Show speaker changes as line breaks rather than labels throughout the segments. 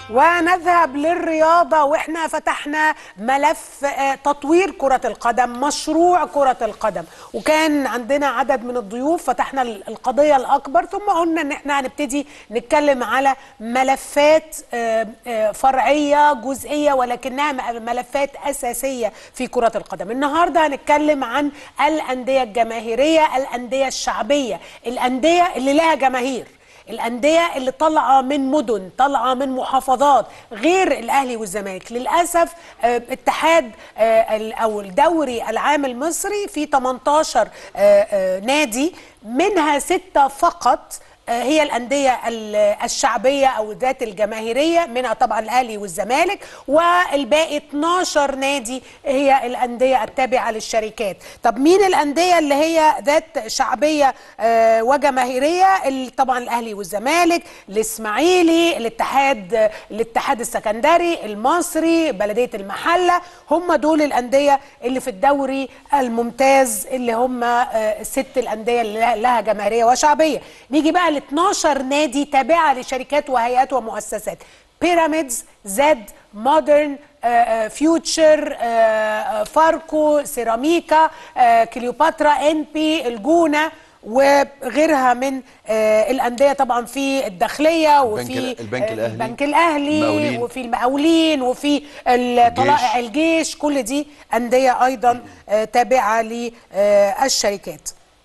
ونذهب للرياضة واحنا فتحنا ملف آه، تطوير كرة القدم مشروع كرة القدم وكان عندنا عدد من الضيوف فتحنا ال- القضية الأكبر ثم قلنا ان احنا هنبتدي نتكلم على ملفات آه، آه، فرعية جزئية ولكنها م- ملفات أساسية في كرة القدم النهاردة هنتكلم عن الأندية الجماهيرية الأندية الشعبية الأندية اللي لها جماهير الأندية اللي طالعة من مدن طالعة من محافظات غير الأهلي والزمالك للأسف آه، اتحاد آه، ال- أو الدوري العام المصري في 18 آه، آه، نادي منها ستة فقط آه، هي الأندية ال- الشعبية أو ذات الجماهيرية منها طبعا الأهلي والزمالك والباقي 12 نادي هي الأندية التابعة للشركات طب مين الأندية اللي هي ذات شعبية آه، وجماهيرية ال- طبعا الأهلي والزمالك الإسماعيلي الاتحاد الاتحاد السكندري المصري بلدية المحلة هم دول الأندية اللي في الدوري الممتاز اللي هم آه، ست الأندية اللي لها- لها جماهيرية وشعبية نيجي بقى ل 12 نادي تابعة لشركات وهيئات ومؤسسات بيراميدز زد مودرن فيوتشر فاركو سيراميكا آه، كليوباترا ان بي الجونه وغيرها من آه، الانديه طبعا في الداخليه وفي
البنك- البنك
آه،
الأهلي،
البنك الاهلي
المقاولين.
وفي المقاولين وفي ال- طلائع الجيش كل دي انديه ايضا آه، تابعه للشركات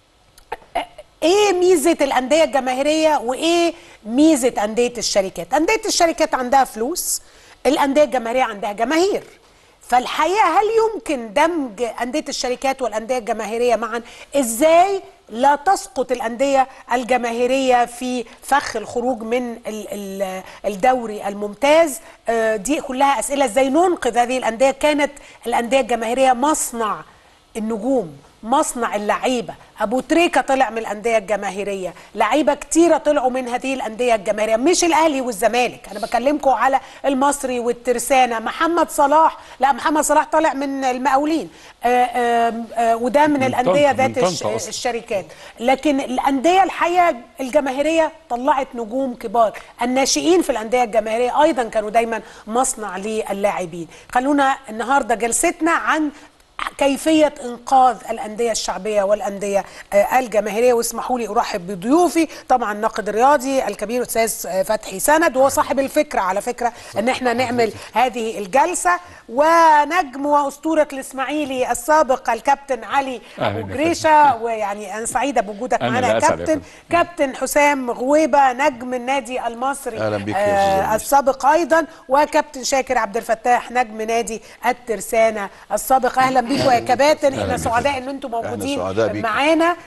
ايه ميزه الانديه الجماهيريه وايه ميزه انديه الشركات انديه الشركات عندها فلوس الانديه الجماهيريه عندها جماهير فالحقيقه هل يمكن دمج انديه الشركات والانديه الجماهيريه معا ازاي لا تسقط الانديه الجماهيريه في فخ الخروج من ال- ال- الدوري الممتاز آه، دي كلها اسئله ازاي ننقذ هذه الانديه كانت الانديه الجماهيريه مصنع النجوم مصنع اللعيبه ابو تريكه طلع من الانديه الجماهيريه لعيبه كتيره طلعوا من هذه الانديه الجماهيريه مش الاهلي والزمالك انا بكلمكم على المصري والترسانه محمد صلاح لا محمد صلاح طالع من المقاولين آآ آآ آآ وده من
من
الانديه
طنطا- من
ذات الش-
طنطا أصلاً.
الشركات لكن الانديه الحقيقه الجماهيريه طلعت نجوم كبار الناشئين في الانديه الجماهيريه ايضا كانوا دايما مصنع للاعبين خلونا النهارده جلستنا عن كيفية إنقاذ الأندية الشعبية والأندية آه، الجماهيرية واسمحوا لي أرحب بضيوفي طبعا الناقد الرياضي الكبير أستاذ آه، فتحي سند وهو صاحب الفكرة على فكرة أن احنا نعمل هذه الجلسة ونجم وأسطورة الإسماعيلي السابق الكابتن علي
أهلاً
أبو
يا فندم.
جريشة ويعني أنا سعيدة بوجودك
أنا
معنا
اللي
يا
أسعد يا
كابتن
فندم.
كابتن حسام غويبة نجم النادي المصري
أهلاً بيك يا
آه،
أستاذ
السابق ايضا وكابتن شاكر عبد الفتاح نجم نادي الترسانه السابق اهلا بيكم يا كباتن احنا
أهلاً بيك.
سعداء ان انتم موجودين
سعداء بيك.
معانا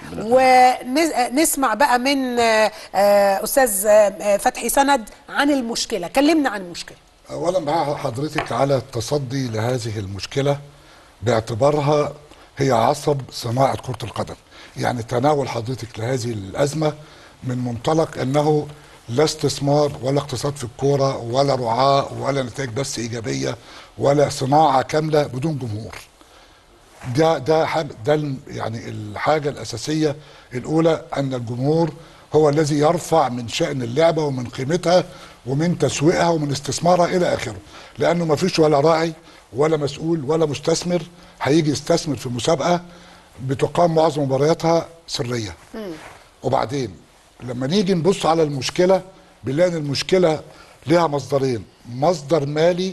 ونسمع بقى من آه، آه، استاذ آه، فتحي سند عن المشكله كلمنا عن المشكله
اولا مع حضرتك على التصدي لهذه المشكله باعتبارها هي عصب صناعه كره القدم يعني تناول حضرتك لهذه الازمه من منطلق انه لا استثمار ولا اقتصاد في الكوره ولا رعاه ولا نتائج بس ايجابيه ولا صناعه كامله بدون جمهور ده ده حاجه ده الم- يعني الحاجه الاساسيه الاولى ان الجمهور هو الذي يرفع من شان اللعبه ومن قيمتها ومن تسويقها ومن استثمارها الى اخره لانه ما فيش ولا راعي ولا مسؤول ولا مستثمر هيجي يستثمر في مسابقه بتقام معظم مبارياتها سريه وبعدين لما نيجي نبص على المشكله بنلاقي ان المشكله لها مصدرين مصدر مالي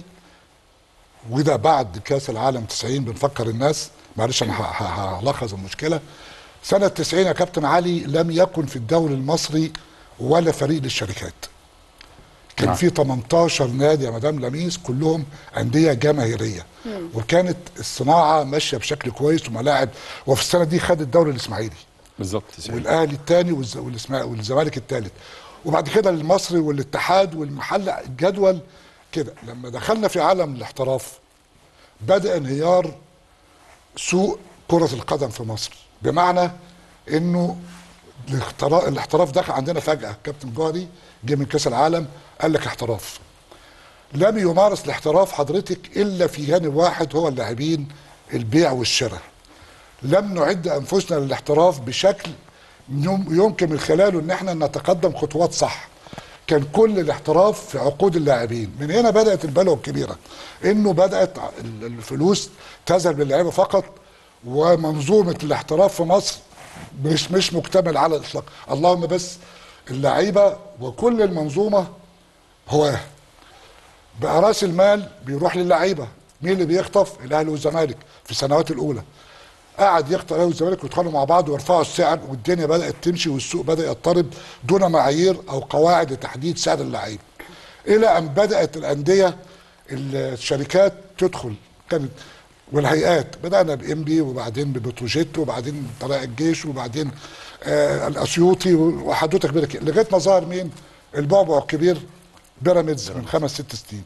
وده بعد كاس العالم 90 بنفكر الناس معلش انا ه- ه- هلخص المشكله سنه 90 يا كابتن علي لم يكن في الدوري المصري ولا فريق للشركات كان
نعم.
في 18 نادي يا مدام لميس كلهم انديه جماهيريه وكانت الصناعه ماشيه بشكل كويس وملاعب وفي السنه دي خد الدوري الاسماعيلي
بالظبط
والاهلي الثاني والزمالك الثالث وبعد كده المصري والاتحاد والمحل الجدول كده لما دخلنا في عالم الاحتراف بدا انهيار سوق كره القدم في مصر بمعنى انه الاحتراف, الاحتراف دخل عندنا فجاه كابتن جوهري جه من كاس العالم قال لك احتراف لم يمارس الاحتراف حضرتك الا في جانب واحد هو اللاعبين البيع والشراء لم نعد انفسنا للاحتراف بشكل يم- يمكن من خلاله ان احنا نتقدم خطوات صح كان كل الاحتراف في عقود اللاعبين من هنا بدات البلوه الكبيره انه بدات ال- الفلوس تذهب للعيبه فقط ومنظومه الاحتراف في مصر مش مش مكتمل على الاطلاق اللهم بس اللعيبه وكل المنظومه هواه بقى راس المال بيروح للعيبه مين اللي بيخطف الاهلي والزمالك في السنوات الاولى قعد يخطف الاهلي والزمالك ويدخلوا مع بعض ويرفعوا السعر والدنيا بدات تمشي والسوق بدا يضطرب دون معايير او قواعد لتحديد سعر اللعيب الى ان بدات الانديه الشركات تدخل كانت والهيئات بدانا بانبي وبعدين ببتروجيت وبعدين طلائع الجيش وبعدين آه الاسيوطي وحدوته كبيره كده لغايه ما ظهر مين البعبع الكبير بيراميدز من خمس ست سنين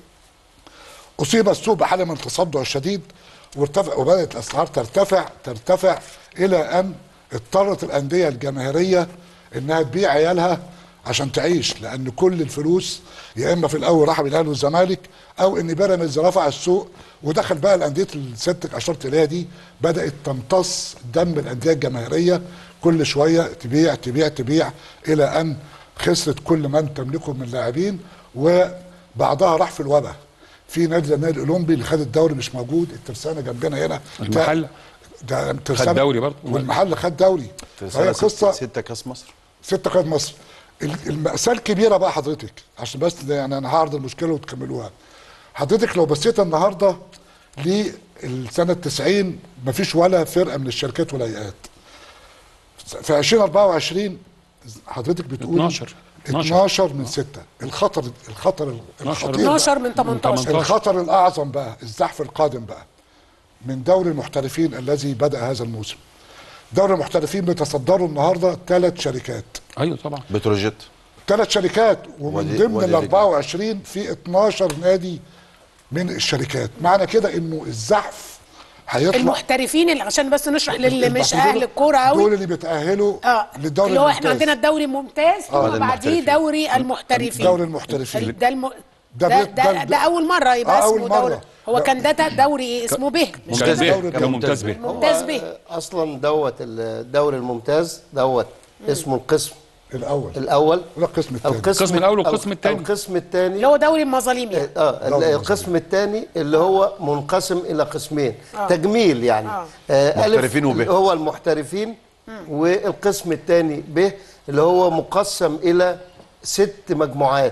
اصيب السوق بحاله من التصدع الشديد وارتفع وبدات الاسعار ترتفع ترتفع الى ان اضطرت الانديه الجماهيريه انها تبيع عيالها عشان تعيش لان كل الفلوس يا اما في الاول راح بالاهلي والزمالك او ان بيراميدز رفع السوق ودخل بقى الانديه اللي سيادتك اشرت اليها دي بدات تمتص دم الانديه الجماهيريه كل شويه تبيع تبيع تبيع الى ان خسرت كل من تملكه من لاعبين وبعضها راح في الوباء في نادي زي النادي الاولمبي اللي خد الدوري مش موجود الترسانه جنبنا هنا
المحلة.
ده الترسانة
خد دوري برضه.
والمحل خد دوري فهي
سنة
قصه
ست, ستة كاس مصر
ستة قائد مصر ال- المأساة الكبيرة بقى حضرتك عشان بس ده يعني انا هعرض المشكلة وتكملوها حضرتك لو بصيت النهاردة للسنة 90 مفيش ولا فرقة من الشركات ولا هيئات في 2024 حضرتك بتقول
12.
12 من 6 الخطر الخطر الخطير بقى.
12 من 18
18.
الخطر الاعظم بقى الزحف القادم بقى من دوري المحترفين الذي بدا هذا الموسم دوري المحترفين بيتصدروا النهارده ثلاث شركات
ايوه طبعا
بتروجيت
ثلاث شركات ومن
وادي-
ضمن
وادي
ال
دجلة.
24 في 12 نادي من الشركات معنى كده انه الزحف هيطلع
المحترفين اللي عشان بس نشرح للي مش
المحترفين
اهل الكوره
دول
قوي
اللي بيتاهلوا
اه
للدوري
اللي هو احنا
الممتاز.
عندنا الدوري الممتاز ثم
ده
بعديه
المحترفين.
دوري المحترفين
دوري المحترفين
ده الم...
ده
ده,
بيت-
ده,
ده-
ده, اول مره يبقى
آه، أول
اسمه دوري
مرة.
هو
لا.
كان ده دوري إيه؟ اسمه به مش
ممتاز
كده؟
دوري
به كان ممتاز به
ممتاز
هو،
به
آه، اصلا دوت الدوري الممتاز دوت اسمه القسم
الاول
الاول
ولا القسم الثاني
القسم الأول والقسم التاني.
القسم الثاني
اللي هو دوري المظالم يعني
اه
دوري
القسم الثاني اللي هو منقسم الى قسمين تجميل يعني
آه.
آه ألف
محترفين وب.
اللي هو المحترفين والقسم الثاني ب اللي هو مقسم الى ست مجموعات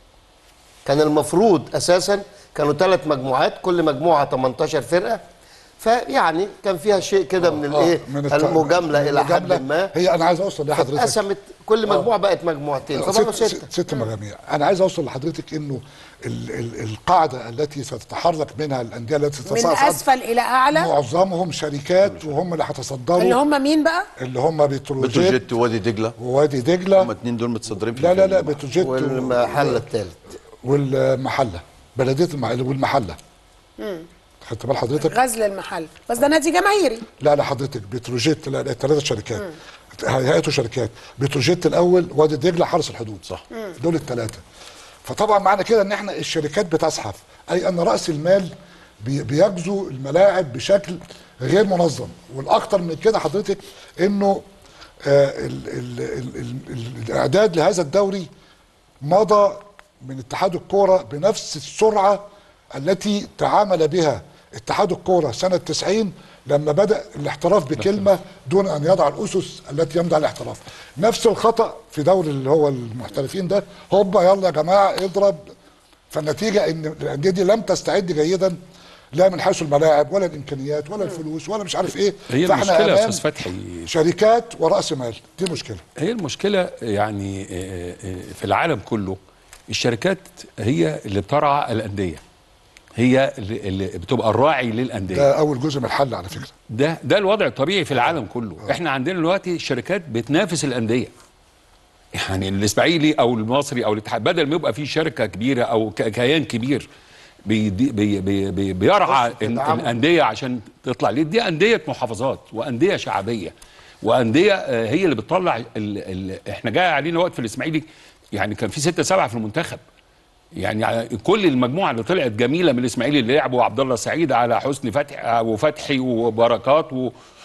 كان المفروض اساسا كانوا ثلاث مجموعات كل مجموعه 18 فرقه فيعني كان فيها شيء كده من الايه
من الت-
المجامله
من
الى حد
المجاملة.
ما
هي انا عايز اوصل لحضرتك
قسمت كل مجموعه بقت مجموعتين فبقوا
ست,
سته
ست, ست مجاميع انا عايز اوصل لحضرتك انه ال ال القاعده التي ستتحرك منها الانديه التي
من
ستصعد
اسفل الى اعلى
معظمهم شركات وهم اللي هيتصدروا
اللي هم مين بقى؟
اللي هم بتروجيت
بتروجيت ووادي دجله
ووادي
هم
دجله
اتنين دول متصدرين في
لا لا لا
الفريق.
بتروجيت
والمحل الثالث
والمحله بلديه المحله والمحله خدت بال حضرتك؟
غزل المحل بس ده نادي جماهيري
لا لا حضرتك بتروجيت لا لا ثلاث شركات هيئات وشركات بتروجيت الاول وادي دجله حرس الحدود
صح.
دول الثلاثه فطبعا معنى كده ان احنا الشركات بتزحف اي ان راس المال بي- بيغزو الملاعب بشكل غير منظم والاخطر من كده حضرتك انه آه ال ال ال ال ال الاعداد لهذا الدوري مضى من اتحاد الكوره بنفس السرعه التي تعامل بها اتحاد الكوره سنه 90 لما بدا الاحتراف بكلمه دون ان يضع الاسس التي يمضي على الاحتراف نفس الخطا في دوري اللي هو المحترفين ده هوبا يلا يا جماعه اضرب فالنتيجه ان الانديه دي لم تستعد جيدا لا من حيث الملاعب ولا الامكانيات ولا الفلوس ولا مش عارف ايه
هي
فاحنا
المشكله يا
أمام
استاذ فتحي
شركات وراس مال دي مشكله
هي المشكله يعني آه، آه، في العالم كله الشركات هي اللي بترعى الانديه هي اللي اللي بتبقى الراعي للانديه
ده اول جزء من الحل على فكره
ده ده الوضع الطبيعي في العالم كله احنا عندنا دلوقتي الشركات بتنافس الانديه يعني الاسماعيلي او المصري او الاتحاد بدل ما يبقى في شركه كبيره او ك- كيان كبير بيدي بي بي بي بيرعى ال-
تدعمه.
الانديه عشان تطلع ليه دي انديه محافظات وانديه شعبيه وانديه آه، هي اللي بتطلع ال ال احنا جاي علينا وقت في الاسماعيلي يعني كان في ستة سبعة في المنتخب يعني كل المجموعه اللي طلعت جميله من الاسماعيلي اللي لعبوا عبد الله سعيد على حسني فتحي وفتحي وبركات و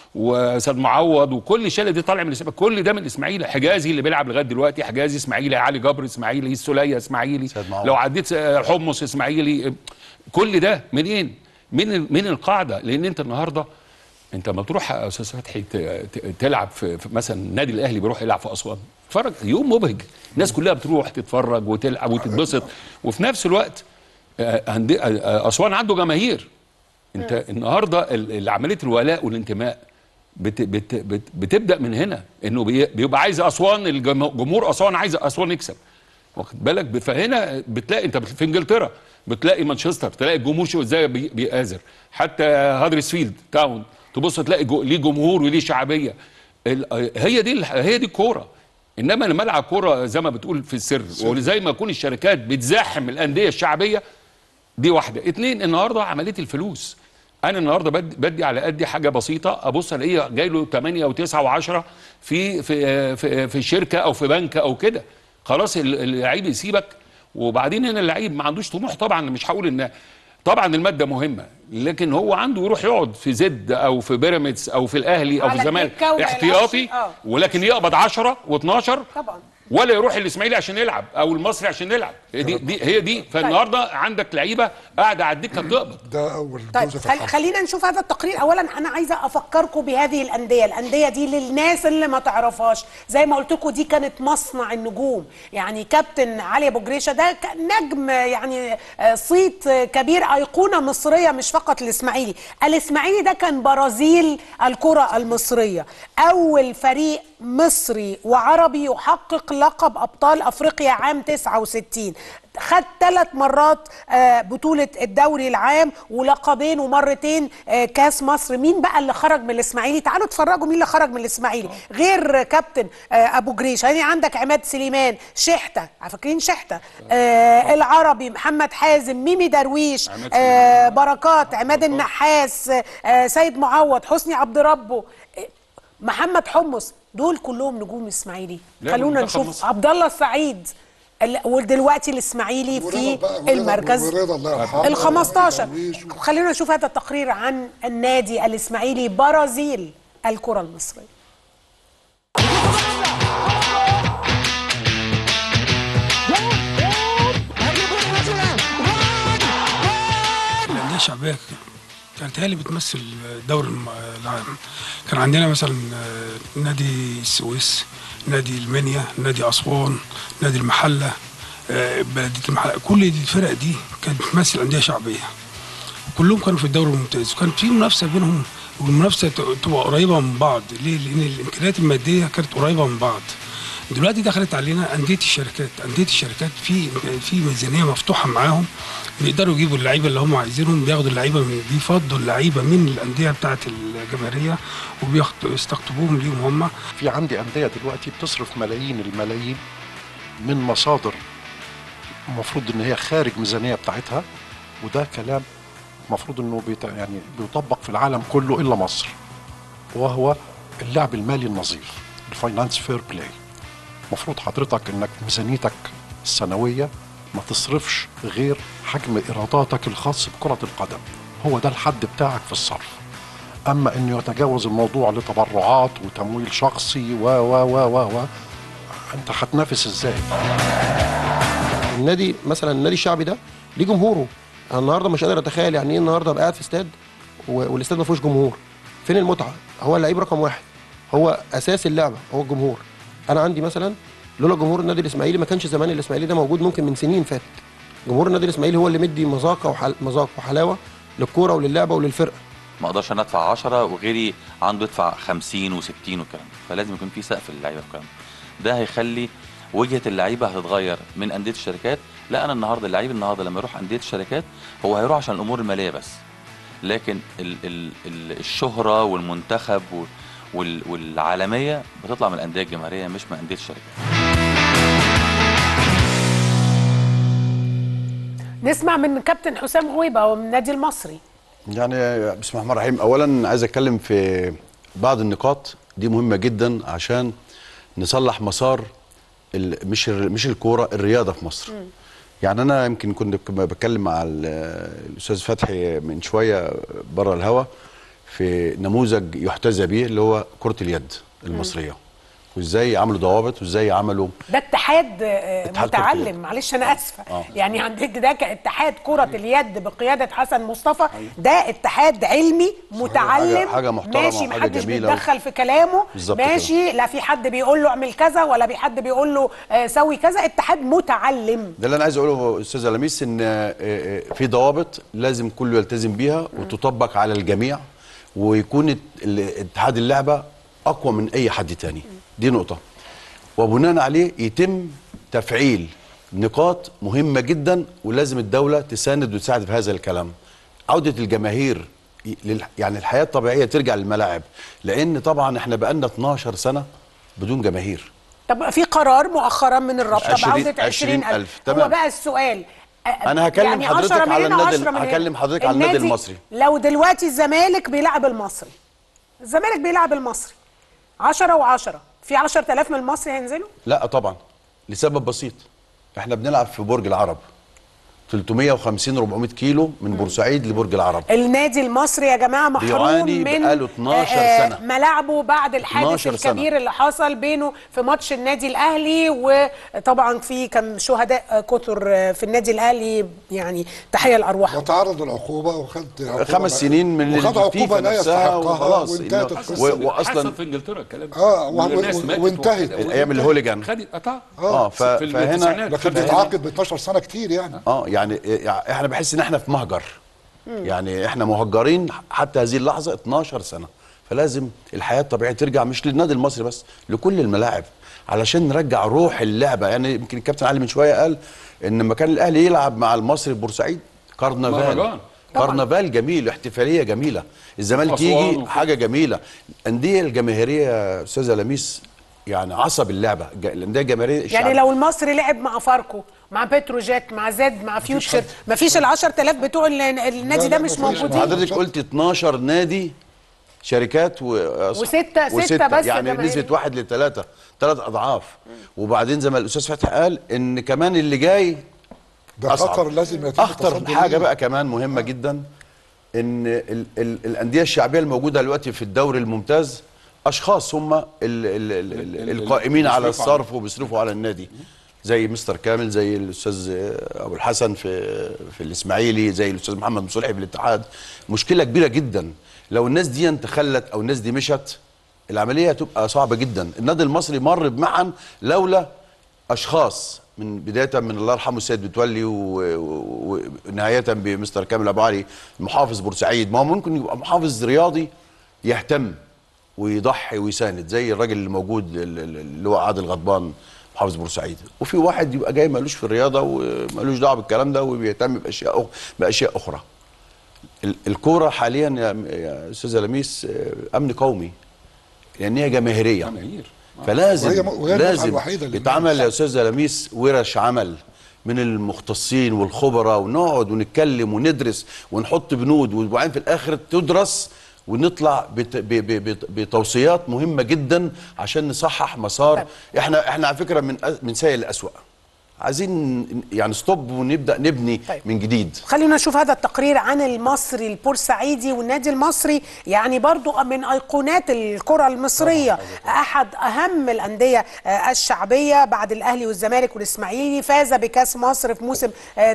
وسيد معوض وكل الشله دي طالع من الاسماعيلي كل ده من الاسماعيلي حجازي اللي بيلعب لغايه دلوقتي حجازي اسماعيلي علي جبر اسماعيلي السوليه اسماعيلي
سيد معوض.
لو عديت آه، حمص اسماعيلي كل ده منين من من القاعده لان انت النهارده انت لما تروح يا استاذ فتحي ت- ت- تلعب في في مثلا النادي الاهلي بيروح يلعب في اسوان اتفرج يوم مبهج الناس كلها بتروح تتفرج وتلعب وتتبسط وفي نفس الوقت آه، عندي- آه، اسوان عنده جماهير انت النهارده ال- ال- عمليه الولاء والانتماء بت بت بت بتبدا من هنا انه بي- بيبقى عايز اسوان الجم- جمهور اسوان عايز اسوان يكسب واخد بالك ب- فهنا بتلاقي انت في انجلترا بتلاقي مانشستر تلاقي الجمهور شو ازاي بي- بيآزر حتى هادرسفيلد تاون تبص تلاقي جو ليه جمهور وليه شعبيه ال- هي دي الح- هي دي الكوره انما لما العب كوره زي ما بتقول في السر وزي ما يكون الشركات بتزاحم الانديه الشعبيه دي واحده اتنين النهارده عمليه الفلوس انا النهارده بدي, بدي على قدي حاجه بسيطه ابص الاقيه جاي له 8 و9 و10 في في في في شركه او في بنك او كده خلاص ال- اللعيب يسيبك وبعدين هنا اللعيب ما عندوش طموح طبعا مش هقول ان طبعا الماده مهمه لكن هو عنده يروح يقعد في زد او في بيراميدز او في الاهلي او في
على
الزمالك
الدكة وما
احتياطي
يلعبش. آه.
ولكن يقبض 10 و12
طبعا
ولا يروح الاسماعيلي عشان يلعب او المصري عشان يلعب دي, دي هي دي فالنهارده عندك لعيبه قاعده على الدكه بتقبض
ده اول
طيب
جزء في
خل...
الحرب.
خلينا نشوف هذا التقرير اولا انا عايزه افكركم بهذه الانديه الانديه دي للناس اللي ما تعرفهاش زي ما قلت لكم دي كانت مصنع النجوم يعني كابتن علي ابو جريشه ده كان نجم يعني آه، صيت آه، كبير ايقونه مصريه مش فقط الاسماعيلي الاسماعيلي ده كان برازيل الكره المصريه اول فريق مصري وعربي يحقق لقب ابطال افريقيا عام 69 خد ثلاث مرات آه، بطولة الدوري العام ولقبين ومرتين آه، كاس مصر مين بقى اللي خرج من الاسماعيلي تعالوا اتفرجوا مين اللي خرج من الاسماعيلي غير كابتن آه، ابو جريش يعني عندك عماد سليمان شحتة فاكرين شحتة آه، العربي محمد حازم ميمي درويش
عماد
آه، بركات عماد النحاس آه، سيد معوض حسني عبد ربه آه، محمد حمص دول كلهم نجوم اسماعيلي
لا،
خلونا
منتخب
نشوف
مصر.
عبد الله السعيد ال- ودلوقتي الاسماعيلي
ورضا
في
بقى- ورضا-
المركز
ورضا الله يرحمه
ال 15
ودرويش و-
خلينا نشوف هذا التقرير عن النادي الاسماعيلي برازيل الكره المصريه
الأندية الشعبية كانت هي اللي بتمثل الدوري الم- العام كان عندنا مثلا آه، نادي السويس نادي المنيا نادي أسوان نادي المحلة آه، بلدية المحلة كل الفرق دي كانت بتمثل أندية شعبية كلهم كانوا في الدوري الممتاز وكانت في منافسة بينهم والمنافسة ت- تبقى قريبة من بعض ليه؟ لأن الإمكانيات المادية كانت قريبة من بعض دلوقتي دخلت علينا أندية الشركات أندية الشركات في في ميزانية مفتوحة معاهم بيقدروا يجيبوا اللعيبة اللي هم عايزينهم بياخدوا اللعيبة من بيفضوا اللعيبة من الأندية بتاعة الجماهيرية وبيستقطبوهم ليهم هم
في عندي أندية دلوقتي بتصرف ملايين الملايين من مصادر المفروض إن هي خارج ميزانية بتاعتها وده كلام المفروض إنه بيت يعني بيطبق في العالم كله إلا مصر وهو اللعب المالي النظيف الفاينانس فير بلاي المفروض حضرتك إنك ميزانيتك السنوية ما تصرفش غير حجم إيراداتك الخاص بكرة القدم هو ده الحد بتاعك في الصرف اما انه يتجاوز الموضوع لتبرعات وتمويل شخصي و و و و و انت هتنافس ازاي؟
النادي مثلا النادي الشعبي ده ليه جمهوره انا النهارده مش قادر اتخيل يعني ايه النهارده ابقى قاعد في استاد و- والاستاد ما فيهوش جمهور فين المتعه هو اللعيب رقم واحد هو اساس اللعبه هو الجمهور انا عندي مثلا لولا جمهور النادي الاسماعيلي ما كانش زمان الاسماعيلي ده موجود ممكن من سنين فاتت جمهور النادي الاسماعيلي هو اللي مدي مذاقه وحل... مذاق وحلاوه للكوره وللعبه وللفرقه
ما اقدرش انا ادفع 10 وغيري عنده يدفع 50 و60 والكلام ده فلازم يكون في سقف للعيبه والكلام ده ده هيخلي وجهه اللعيبه هتتغير من انديه الشركات لا انا النهارده اللعيب النهارده لما يروح انديه الشركات هو هيروح عشان الامور الماليه بس لكن ال ال ال الشهره والمنتخب وال- وال والعالميه بتطلع من الانديه الجماهيريه مش من انديه الشركات
نسمع من كابتن حسام غويبه ومن النادي المصري
يعني بسم الله الرحمن الرحيم اولا عايز اتكلم في بعض النقاط دي مهمه جدا عشان نصلح مسار ال- مش ال- مش الكوره الرياضه في مصر يعني انا يمكن كنت ب- بتكلم مع ال- الاستاذ فتحي من شويه بره الهوا في نموذج يحتذى به اللي هو كره اليد المصريه وازاي عملوا ضوابط وازاي عملوا
ده اتحاد آه،
اتحاد كرة اليد.
متعلم معلش انا اسفه
آه.
يعني عندك ده كاتحاد كره اليد بقياده حسن مصطفى ده اتحاد علمي متعلم
حاجة- حاجة محترمة
ماشي
وحاجة
محدش
جميلة.
بيتدخل في كلامه
بالظبط
ماشي لا في حد بيقول له اعمل كذا ولا في حد بيقول له آه، سوي كذا اتحاد متعلم
ده اللي انا عايز اقوله استاذ لميس ان آه، آه، في ضوابط لازم كله يلتزم بيها وتطبق على الجميع ويكون الت- ال- اتحاد اللعبه اقوى من اي حد تاني دي نقطه وبناء عليه يتم تفعيل نقاط مهمه جدا ولازم الدوله تساند وتساعد في هذا الكلام عوده الجماهير ي- لل- يعني الحياه الطبيعيه ترجع للملاعب لان طبعا احنا بقالنا 12 سنه بدون جماهير
طب في قرار مؤخرا من الرابطه
عشرين-
بعوده
عشرين
20000
ألف.
هو
تمام.
بقى السؤال آه،
أنا هكلم
يعني
حضرتك
10 من
على
هنا
النادي-
و10 من هنا.
هكلم حضرتك على النادي المصري.
لو دلوقتي الزمالك بيلعب المصري الزمالك بيلعب المصري 10 و10 في 10000 من المصري هينزلوا
لا طبعا لسبب بسيط احنا بنلعب في برج العرب 350 400 كيلو من بورسعيد لبرج العرب
النادي المصري يا جماعه محروم
بيعاني
من
بقاله 12
آه، آه،
سنة.
ملاعبه بعد الحادث
12 سنة.
الكبير اللي حصل بينه في ماتش النادي الاهلي وطبعا في كان شهداء آه، كثر آه، في النادي الاهلي يعني تحيه لارواحهم
وتعرض العقوبه وخد عقوبة
خمس سنين من
وخد عقوبه
الفيفا
لا
نفسها
يستحقها
وخلاص
وانتهت
إنه-
القصه
و- واصلا
حصل في انجلترا الكلام ده.
آه، و-
والناس
و-
ماتت
وانتهت.
وكده.
ايام الهوليجان
خدت قطع
اه ف-
في
فهنا
التسعينات.
لكن
فهنا-
بيتعاقد ب 12 سنه كتير يعني
اه يعني يعني احنا بحس ان احنا في مهجر يعني احنا مهجرين حتى هذه اللحظه 12 سنه فلازم الحياه الطبيعيه ترجع مش للنادي المصري بس لكل الملاعب علشان نرجع روح اللعبه يعني يمكن الكابتن علي من شويه قال ان لما كان الاهلي يلعب مع المصري بورسعيد كرنفال
مهرجان.
كرنفال جميل احتفاليه جميله الزمالك
أسوان
يجي
وكده.
حاجه جميله الانديه الجماهيريه يا استاذه لميس يعني عصب اللعبه الج- الانديه الجماهيريه
يعني
الشعب-
لو المصري لعب مع فاركو مع بتروجيت مع زد مع فيوتشر مفيش ال 10000 بتوع ال- النادي
لا،
ده
لا،
مش
مفيش.
موجودين
حضرتك قلت 12 نادي شركات و...
وستة- ستة بس
يعني
جماهير.
نسبة واحد لثلاثة ثلاث أضعاف وبعدين زي ما الأستاذ فتحي قال إن كمان اللي جاي
ده
أصعب.
خطر لازم يتم
أخطر
التصدي
حاجة
ليه.
بقى كمان مهمة جدا إن ال... ال... الأندية الشعبية الموجودة دلوقتي في الدوري الممتاز أشخاص هم ال... ال... ال... ال...
ال-
القائمين على
بيصرفوا
الصرف وبيصرفوا على النادي زي مستر كامل زي الاستاذ ابو الحسن في في الاسماعيلي زي الاستاذ محمد مصلحي في الاتحاد مشكله كبيره جدا لو الناس دي تخلت او الناس دي مشت العمليه هتبقى صعبه جدا النادي المصري مر بمعا لولا اشخاص من بدايه من الله يرحمه السيد متولي و- و- ونهايه بمستر كامل ابو علي محافظ بورسعيد ما هو ممكن يبقى محافظ رياضي يهتم ويضحي ويساند زي الراجل اللي موجود ال- ال- اللي هو عادل غضبان محافظ بورسعيد وفي واحد يبقى جاي مالوش في الرياضه ومالوش دعوه بالكلام ده وبيهتم باشياء أخ... باشياء اخرى ال- الكوره حاليا يا, يا استاذه لميس آه، امن قومي لان هي جماهيريه
جماهير
فلازم
وهي م- وهي المتعة
لازم
الوحيدة اللي
يتعمل يا استاذ لميس ورش عمل من المختصين والخبراء ونقعد ونتكلم وندرس ونحط بنود وبعدين في الاخر تدرس ونطلع بت ب ب بت- بتوصيات مهمه جدا عشان نصحح مسار احنا احنا على فكره من أ- من سيء لاسوء عايزين يعني ستوب ونبدا نبني
طيب.
من جديد
خلينا نشوف هذا التقرير عن المصري البورسعيدي والنادي المصري يعني برضو من أيقونات الكرة المصرية أحد أهم الأندية آه، الشعبية بعد الأهلي والزمالك والإسماعيلي فاز بكأس مصر في موسم آه،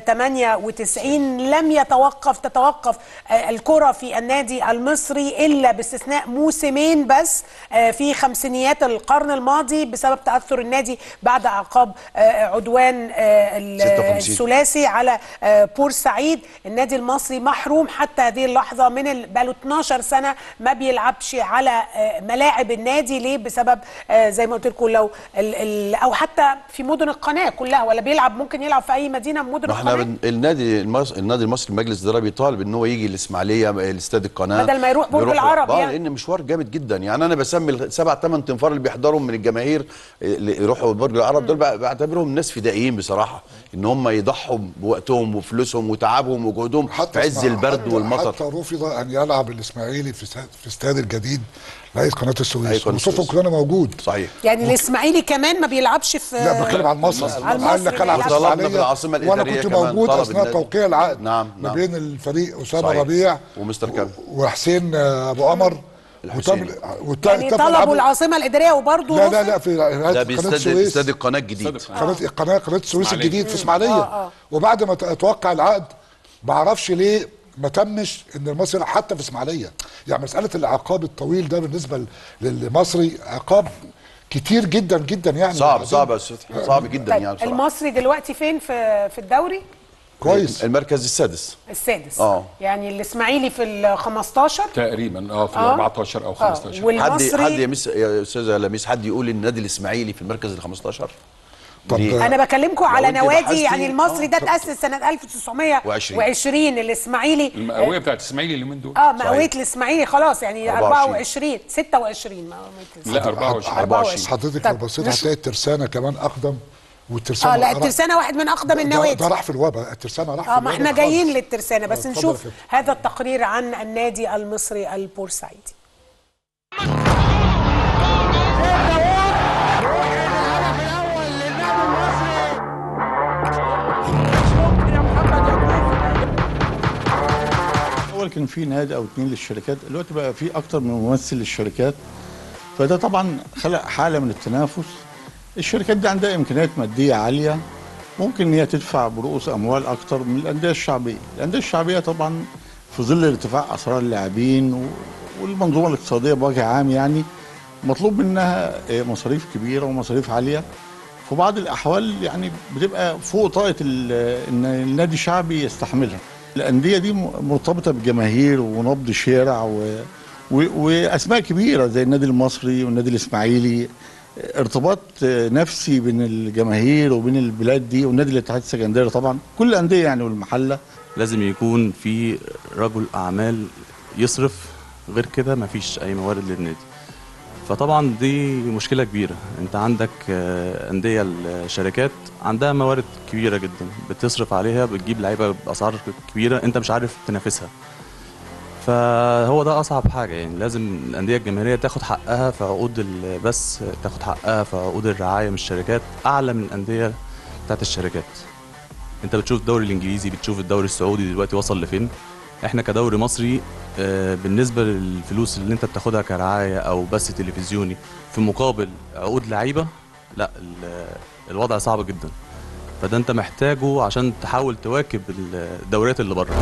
98 لم يتوقف تتوقف آه، الكرة في النادي المصري إلا باستثناء موسمين بس آه، في خمسينيات القرن الماضي بسبب تأثر النادي بعد عقاب آه، عدوان آه، ال-
56.
الثلاثي على آه، بورسعيد النادي المصري محروم حتى هذه اللحظه من ال... بقاله 12 سنه ما بيلعبش على آه، ملاعب النادي ليه بسبب آه، زي ما قلت لكم لو ال... ال... او حتى في مدن القناه كلها ولا بيلعب ممكن يلعب في اي مدينه من مدن
ما احنا
القناه
بن- النادي المصري النادي المصري المجلس الاداري بيطالب ان هو يجي الاسماعيليه الاستاد القناه
بدل ما يروح برج
يروح-
العرب
آه،
يعني.
لان مشوار جامد جدا يعني انا بسمي السبع ثمان تنفار اللي بيحضروا من الجماهير اللي يروحوا برج العرب دول بع- بعتبرهم ناس فدائيين يستحيين بصراحه ان هم يضحوا بوقتهم وفلوسهم وتعبهم وجهدهم في عز
اسمع،
البرد
حتى-
والمطر
حتى رفض ان يلعب الاسماعيلي في استاد- في استاد الجديد لغايه قناه
أي
السويس
قناة
وصوفهم
السويس.
كان موجود
صحيح
يعني الاسماعيلي كمان ما بيلعبش في
لا بتكلم عن مصر
على
قال
المصري
لك العب
بيلعب.
في
طلبنا
الإسماعيلية،
بالعاصمة
وانا
الإدارية
كنت
كمان
موجود
طلب
اثناء
النادي.
توقيع العقد
نعم،
ما
نعم.
بين الفريق اسامه
صحيح.
ربيع
ومستر كامل
وحسين آه، ابو قمر
الحسيني.
وتم- وت-
يعني
اتفق
طلبوا
العقد-
العاصمه الاداريه وبرضه
لا لا لا في
ده
قناه
بيستاد
السويس
استاد القناه الجديد
قناه قناه قناه السويس
إسماعيلية.
الجديد في اسماعيليه
آه، آه.
وبعد ما اتوقع العقد ما اعرفش ليه ما تمش ان المصري حتى في اسماعيليه يعني مساله العقاب الطويل ده بالنسبه ل- للمصري عقاب كتير جدا جدا يعني
صعب
وبعدين-
صعب يا أستاذ فتحي، صعب جدا
طيب
يعني بصراحه
المصري دلوقتي فين في في الدوري
كويس
المركز السادس
السادس
آه.
يعني الاسماعيلي في ال 15
تقريبا اه في ال
آه.
14 او 15
حد
والمصري
حد يا مس يا استاذه لميس حد يقول ان النادي الاسماعيلي في المركز ال 15
طب
ليه؟
انا بكلمكم على
أنت
نوادي
بحثتي-
يعني المصري ده
آه.
تاسس سنه 1920 الاسماعيلي
المئويه بتاعت الاسماعيلي اليومين دول
اه مئويه الاسماعيلي خلاص يعني
24.
24 26 مئوية الإسماعيلي.
لا 24
24.
حضرتك
طب
لو بصيت
مش-
هتلاقي الترسانه كمان اقدم والترسانه
اه لا
راح-
الترسانه واحد من اقدم
ده-
النوادي
ده راح في الوباء الترسانه راح في
اه ما
الوباء
احنا
خالص.
جايين للترسانه بس
آه، اتفضل
نشوف
يا فندم.
هذا التقرير عن النادي المصري البورسعيدي
الاول كان في نادي او اتنين للشركات دلوقتي بقى في اكتر من ممثل للشركات فده طبعا خلق حاله من التنافس الشركات دي عندها امكانيات ماديه عاليه ممكن ان هي تدفع برؤوس اموال اكتر من الانديه الشعبيه الانديه الشعبيه طبعا في ظل ارتفاع اسعار اللاعبين و- والمنظومه الاقتصاديه بوجه عام يعني مطلوب منها آه، مصاريف كبيره ومصاريف عاليه في بعض الاحوال يعني بتبقى فوق طاقه ال- ان النادي الشعبي يستحملها الانديه دي م- مرتبطه بجماهير ونبض شارع و... و... واسماء كبيره زي النادي المصري والنادي الاسماعيلي ارتباط آه، نفسي بين الجماهير وبين البلاد دي والنادي الاتحاد السكندري طبعا كل الانديه يعني والمحله
لازم يكون في رجل اعمال يصرف غير كده مفيش اي موارد للنادي فطبعا دي مشكله كبيره انت عندك آه، انديه الشركات عندها موارد كبيره جدا بتصرف عليها بتجيب لعيبه باسعار كبيره انت مش عارف تنافسها فهو ده اصعب حاجه يعني لازم الانديه الجماهيريه تاخد حقها في عقود البث تاخد حقها في عقود الرعايه من الشركات اعلى من الانديه بتاعت الشركات انت بتشوف الدوري الانجليزي بتشوف الدوري السعودي دلوقتي وصل لفين احنا كدوري مصري آه، بالنسبه للفلوس اللي انت بتاخدها كرعايه او بث تلفزيوني في مقابل عقود لعيبه لا ال- الوضع صعب جدا فده انت محتاجه عشان تحاول تواكب الدوريات اللي بره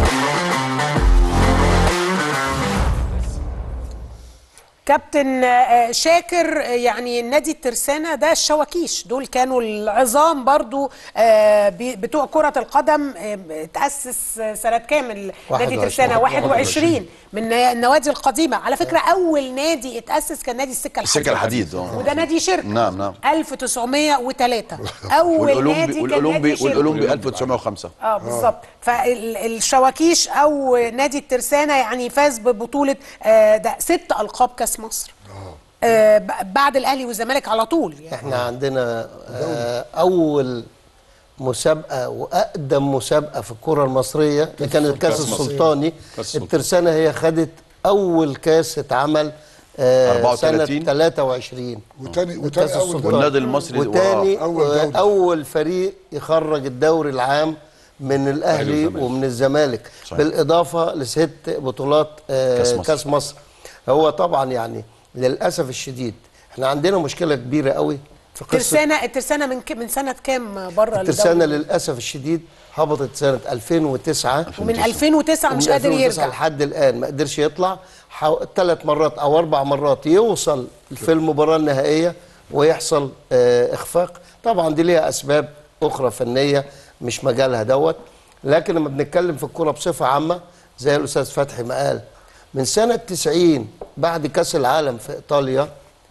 كابتن آه، شاكر آه، يعني نادي الترسانة ده الشواكيش دول كانوا العظام برضو آه، بي- بتوع كرة القدم آه، تأسس آه، سنة كام ال- نادي
21.
الترسانة 21 من النوادي القديمة على فكرة أول نادي اتأسس كان نادي السكة الحديد
السكه الحديد اه
وده نادي شركة
نعم نعم
1903 أول نادي
والاولمبي
كان
والاولمبي
نادي شركة
والاولمبي 1905
اه بالظبط فالشواكيش او نادي الترسانه يعني فاز ببطوله آه، ده ست القاب كاس مصر آه، ب- بعد الاهلي والزمالك على طول يعني
احنا عندنا آه، اول مسابقه واقدم مسابقه في الكره المصريه اللي كانت الكاس
كأس مصر.
السلطاني
كأس السلطان.
الترسانه هي خدت اول كاس اتعمل آه،
34.
سنه 23
وتاني
الكاس
وتاني اول
السلطان.
دوري.
والنادي المصري
وتاني
أول
آه،
دوري.
اول فريق يخرج الدوري العام من الاهلي
والزمالك.
ومن الزمالك
صحيح.
بالاضافه لست بطولات آه،
كأس مصر.
كاس مصر هو طبعا يعني للاسف الشديد احنا عندنا مشكله كبيره قوي في قصه
الترسانه الترسانه من ك- من سنه كام بره
الترسانه
الدوري؟
للاسف الشديد هبطت سنه 2009
ومن 2009 مش
ومن
قادر
2009
يرجع
لحد الان ما قدرش يطلع ثلاث مرات او اربع مرات يوصل في المباراه النهائيه ويحصل آه اخفاق طبعا دي ليها اسباب اخرى فنيه مش مجالها دوت لكن لما بنتكلم في الكوره بصفه عامه زي الاستاذ فتحي ما قال من سنه 90 بعد كاس العالم في ايطاليا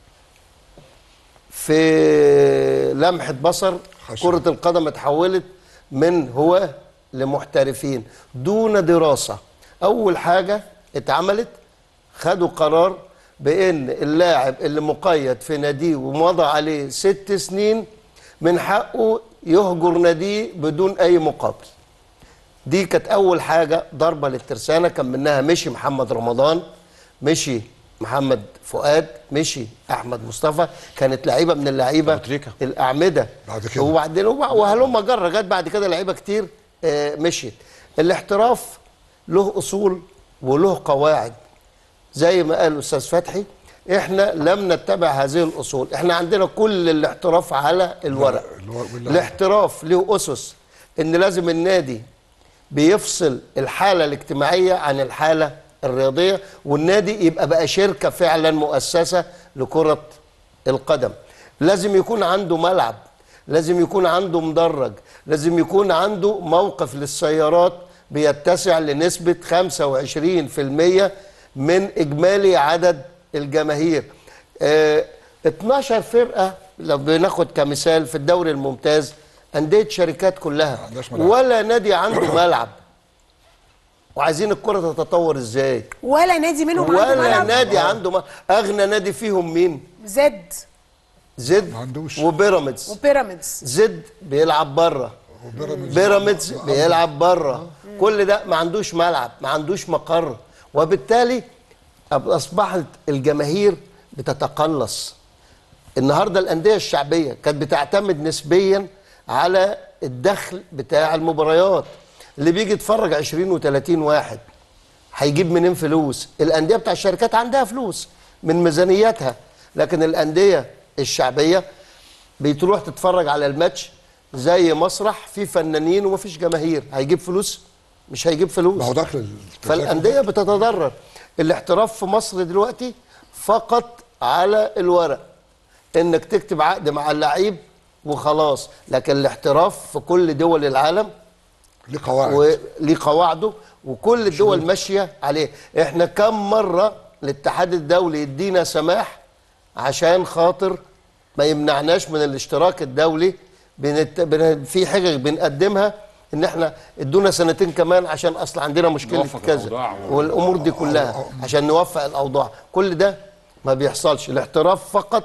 في لمحه بصر
حشو.
كره القدم اتحولت من هواه لمحترفين دون دراسه اول حاجه اتعملت خدوا قرار بان اللاعب اللي مقيد في ناديه ومضى عليه ست سنين من حقه يهجر ناديه بدون اي مقابل دي كانت اول حاجه ضربه للترسانه كان منها مشي محمد رمضان مشي محمد فؤاد مشي احمد مصطفى كانت لعيبه من اللعيبه
أبو تريكة.
الاعمده
بعد كده.
وبعدين وب- وهلم جرى جت بعد كده لعيبه كتير آه، مشيت الاحتراف له اصول وله قواعد زي ما قال الاستاذ فتحي احنا لم نتبع هذه الاصول احنا عندنا كل الاحتراف على الورق
الورق واللعب.
الاحتراف له اسس ان لازم النادي بيفصل الحاله الاجتماعيه عن الحاله الرياضيه والنادي يبقى بقى شركه فعلا مؤسسه لكره القدم لازم يكون عنده ملعب لازم يكون عنده مدرج لازم يكون عنده موقف للسيارات بيتسع لنسبة 25% من إجمالي عدد الجماهير آه 12 فرقة لو بناخد كمثال في الدوري الممتاز أندية شركات كلها
عندهاش ملعب.
ولا نادي عنده ملعب وعايزين الكرة تتطور ازاي
ولا نادي منهم عنده
ولا
ملعب
نادي عنده ملعب. اغنى نادي فيهم مين
زد
زد
ما عندوش.
وبيراميدز
وبيراميدز
زد بيلعب بره
وبيراميدز
بيراميدز بيلعب بره كل ده ما عندوش ملعب ما عندوش مقر وبالتالي أب- اصبحت الجماهير بتتقلص النهارده الانديه الشعبيه كانت بتعتمد نسبيا على الدخل بتاع المباريات اللي بيجي يتفرج 20 و30 واحد هيجيب منين فلوس الانديه بتاع الشركات عندها فلوس من ميزانياتها لكن الانديه الشعبيه بتروح تتفرج على الماتش زي مسرح فيه فنانين ومفيش جماهير هيجيب فلوس مش هيجيب فلوس
ما هو دخل التذاكر.
فالانديه بتتضرر الاحتراف في مصر دلوقتي فقط على الورق انك تكتب عقد مع اللعيب وخلاص لكن الاحتراف في كل دول العالم
ليه قواعد
وليه قواعده وكل الدول ماشيه عليه احنا كم مره الاتحاد الدولي يدينا سماح عشان خاطر ما يمنعناش من الاشتراك الدولي بنت... بن... في حجج بنقدمها ان احنا ادونا سنتين كمان عشان اصل عندنا مشكله
نوفق
كذا
الأوضاع و-
والامور دي كلها عشان نوفق الاوضاع كل ده ما بيحصلش الاحتراف فقط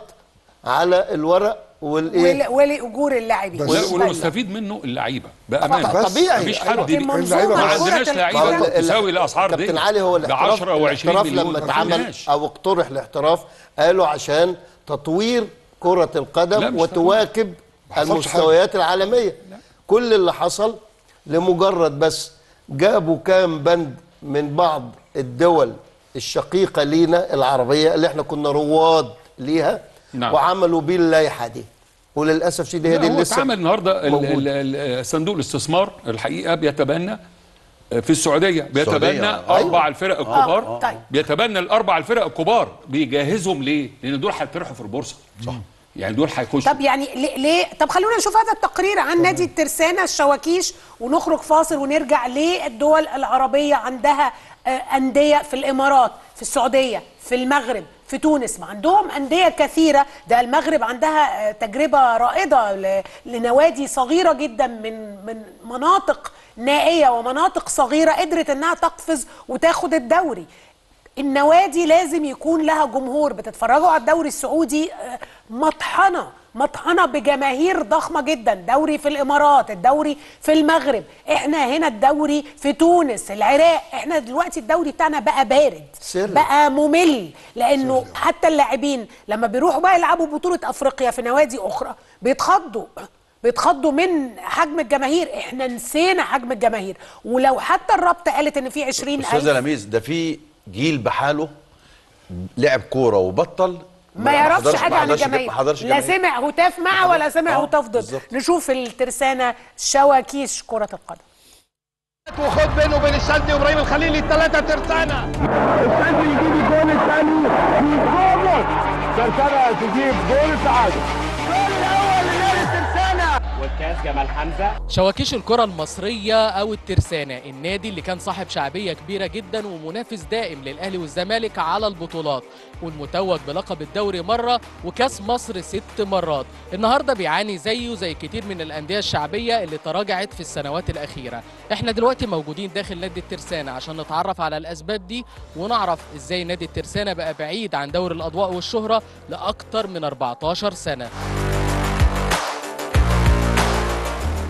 على الورق والايه
ول- ولاجور اللاعبين
لا
بالنسبة لنا.
والمستفيد منه اللعيبه بامانه
طبعاً، طبيعي.
مفيش حد
لكن منظومة
ما
كرة
عندناش
القدم-
لعيبه
ما هو
تساوي الاسعار دي
كابتن علي هو
ب
الاحتراف
10 و20
الاحتراف
مليون
لما
ما
اتعمل
عندناش.
او اقترح الاحتراف قالوا عشان تطوير كرة
لا،
القدم
مش
وتواكب
حصلش
المستويات العالمية كل اللي حصل لمجرد بس جابوا كام بند من بعض الدول الشقيقة لينا العربية اللي احنا كنا رواد ليها
نعم.
وعملوا بيه اللائحة دي وللأسف شديد هي
لا،
دي
هو
اللي لسه
اتعمل النهارده ال-
موجودة.
ال- ال- صندوق الاستثمار الحقيقه بيتبنى في السعوديه بيتبنى
السعودية،
اربع الفرق الكبار
آه، طيب.
بيتبنى الاربع الفرق الكبار بيجهزهم ليه؟ لان دول هيطرحوا في البورصه صح يعني دول هيخشوا
طب يعني ليه, ليه طب خلونا نشوف هذا التقرير عن نادي الترسانة الشواكيش ونخرج فاصل ونرجع ليه الدول العربية عندها آه، أندية في الإمارات في السعودية في المغرب في تونس ما عندهم أندية كثيرة ده المغرب عندها آه، تجربة رائدة ل- لنوادي صغيرة جدا من من مناطق نائية ومناطق صغيرة قدرت إنها تقفز وتاخد الدوري النوادي لازم يكون لها جمهور بتتفرجوا على الدوري السعودي آه، مطحنه مطحنه بجماهير ضخمه جدا دوري في الامارات الدوري في المغرب احنا هنا الدوري في تونس العراق احنا دلوقتي الدوري بتاعنا بقى بارد
سر.
بقى ممل لانه حتى اللاعبين لما بيروحوا بقى يلعبوا بطوله افريقيا في نوادي اخرى بيتخضوا بيتخضوا من حجم الجماهير احنا نسينا حجم الجماهير ولو حتى الرابطه قالت ان في 20
استاذ لميس ده في جيل بحاله لعب كوره وبطل
ما يعرفش
حضرش-
حاجه
ما
عن
حضرش-
الجماهير
ما حضرش
لا
جماهير.
سمع هتاف مع ولا سمع
آه،
هتاف ضد
بالظبط.
نشوف الترسانه شواكيش كره القدم
وخد بينه وبين الشاذلي وابراهيم الخليلي الثلاثه ترسانه الشاذلي يجيب الجول الثاني يجيبه ترسانه تجيب جول التعادل الجول الاول لنادي ترسانه والكاس جمال حمزه
شواكيش الكرة المصرية أو الترسانة النادي اللي كان صاحب شعبية كبيرة جدا ومنافس دائم للأهلي والزمالك على البطولات والمتوج بلقب الدوري مرة وكاس مصر ست مرات النهاردة بيعاني زيه زي كتير من الأندية الشعبية اللي تراجعت في السنوات الأخيرة احنا دلوقتي موجودين داخل نادي الترسانة عشان نتعرف على الأسباب دي ونعرف إزاي نادي الترسانة بقى بعيد عن دور الأضواء والشهرة لأكتر من 14 سنة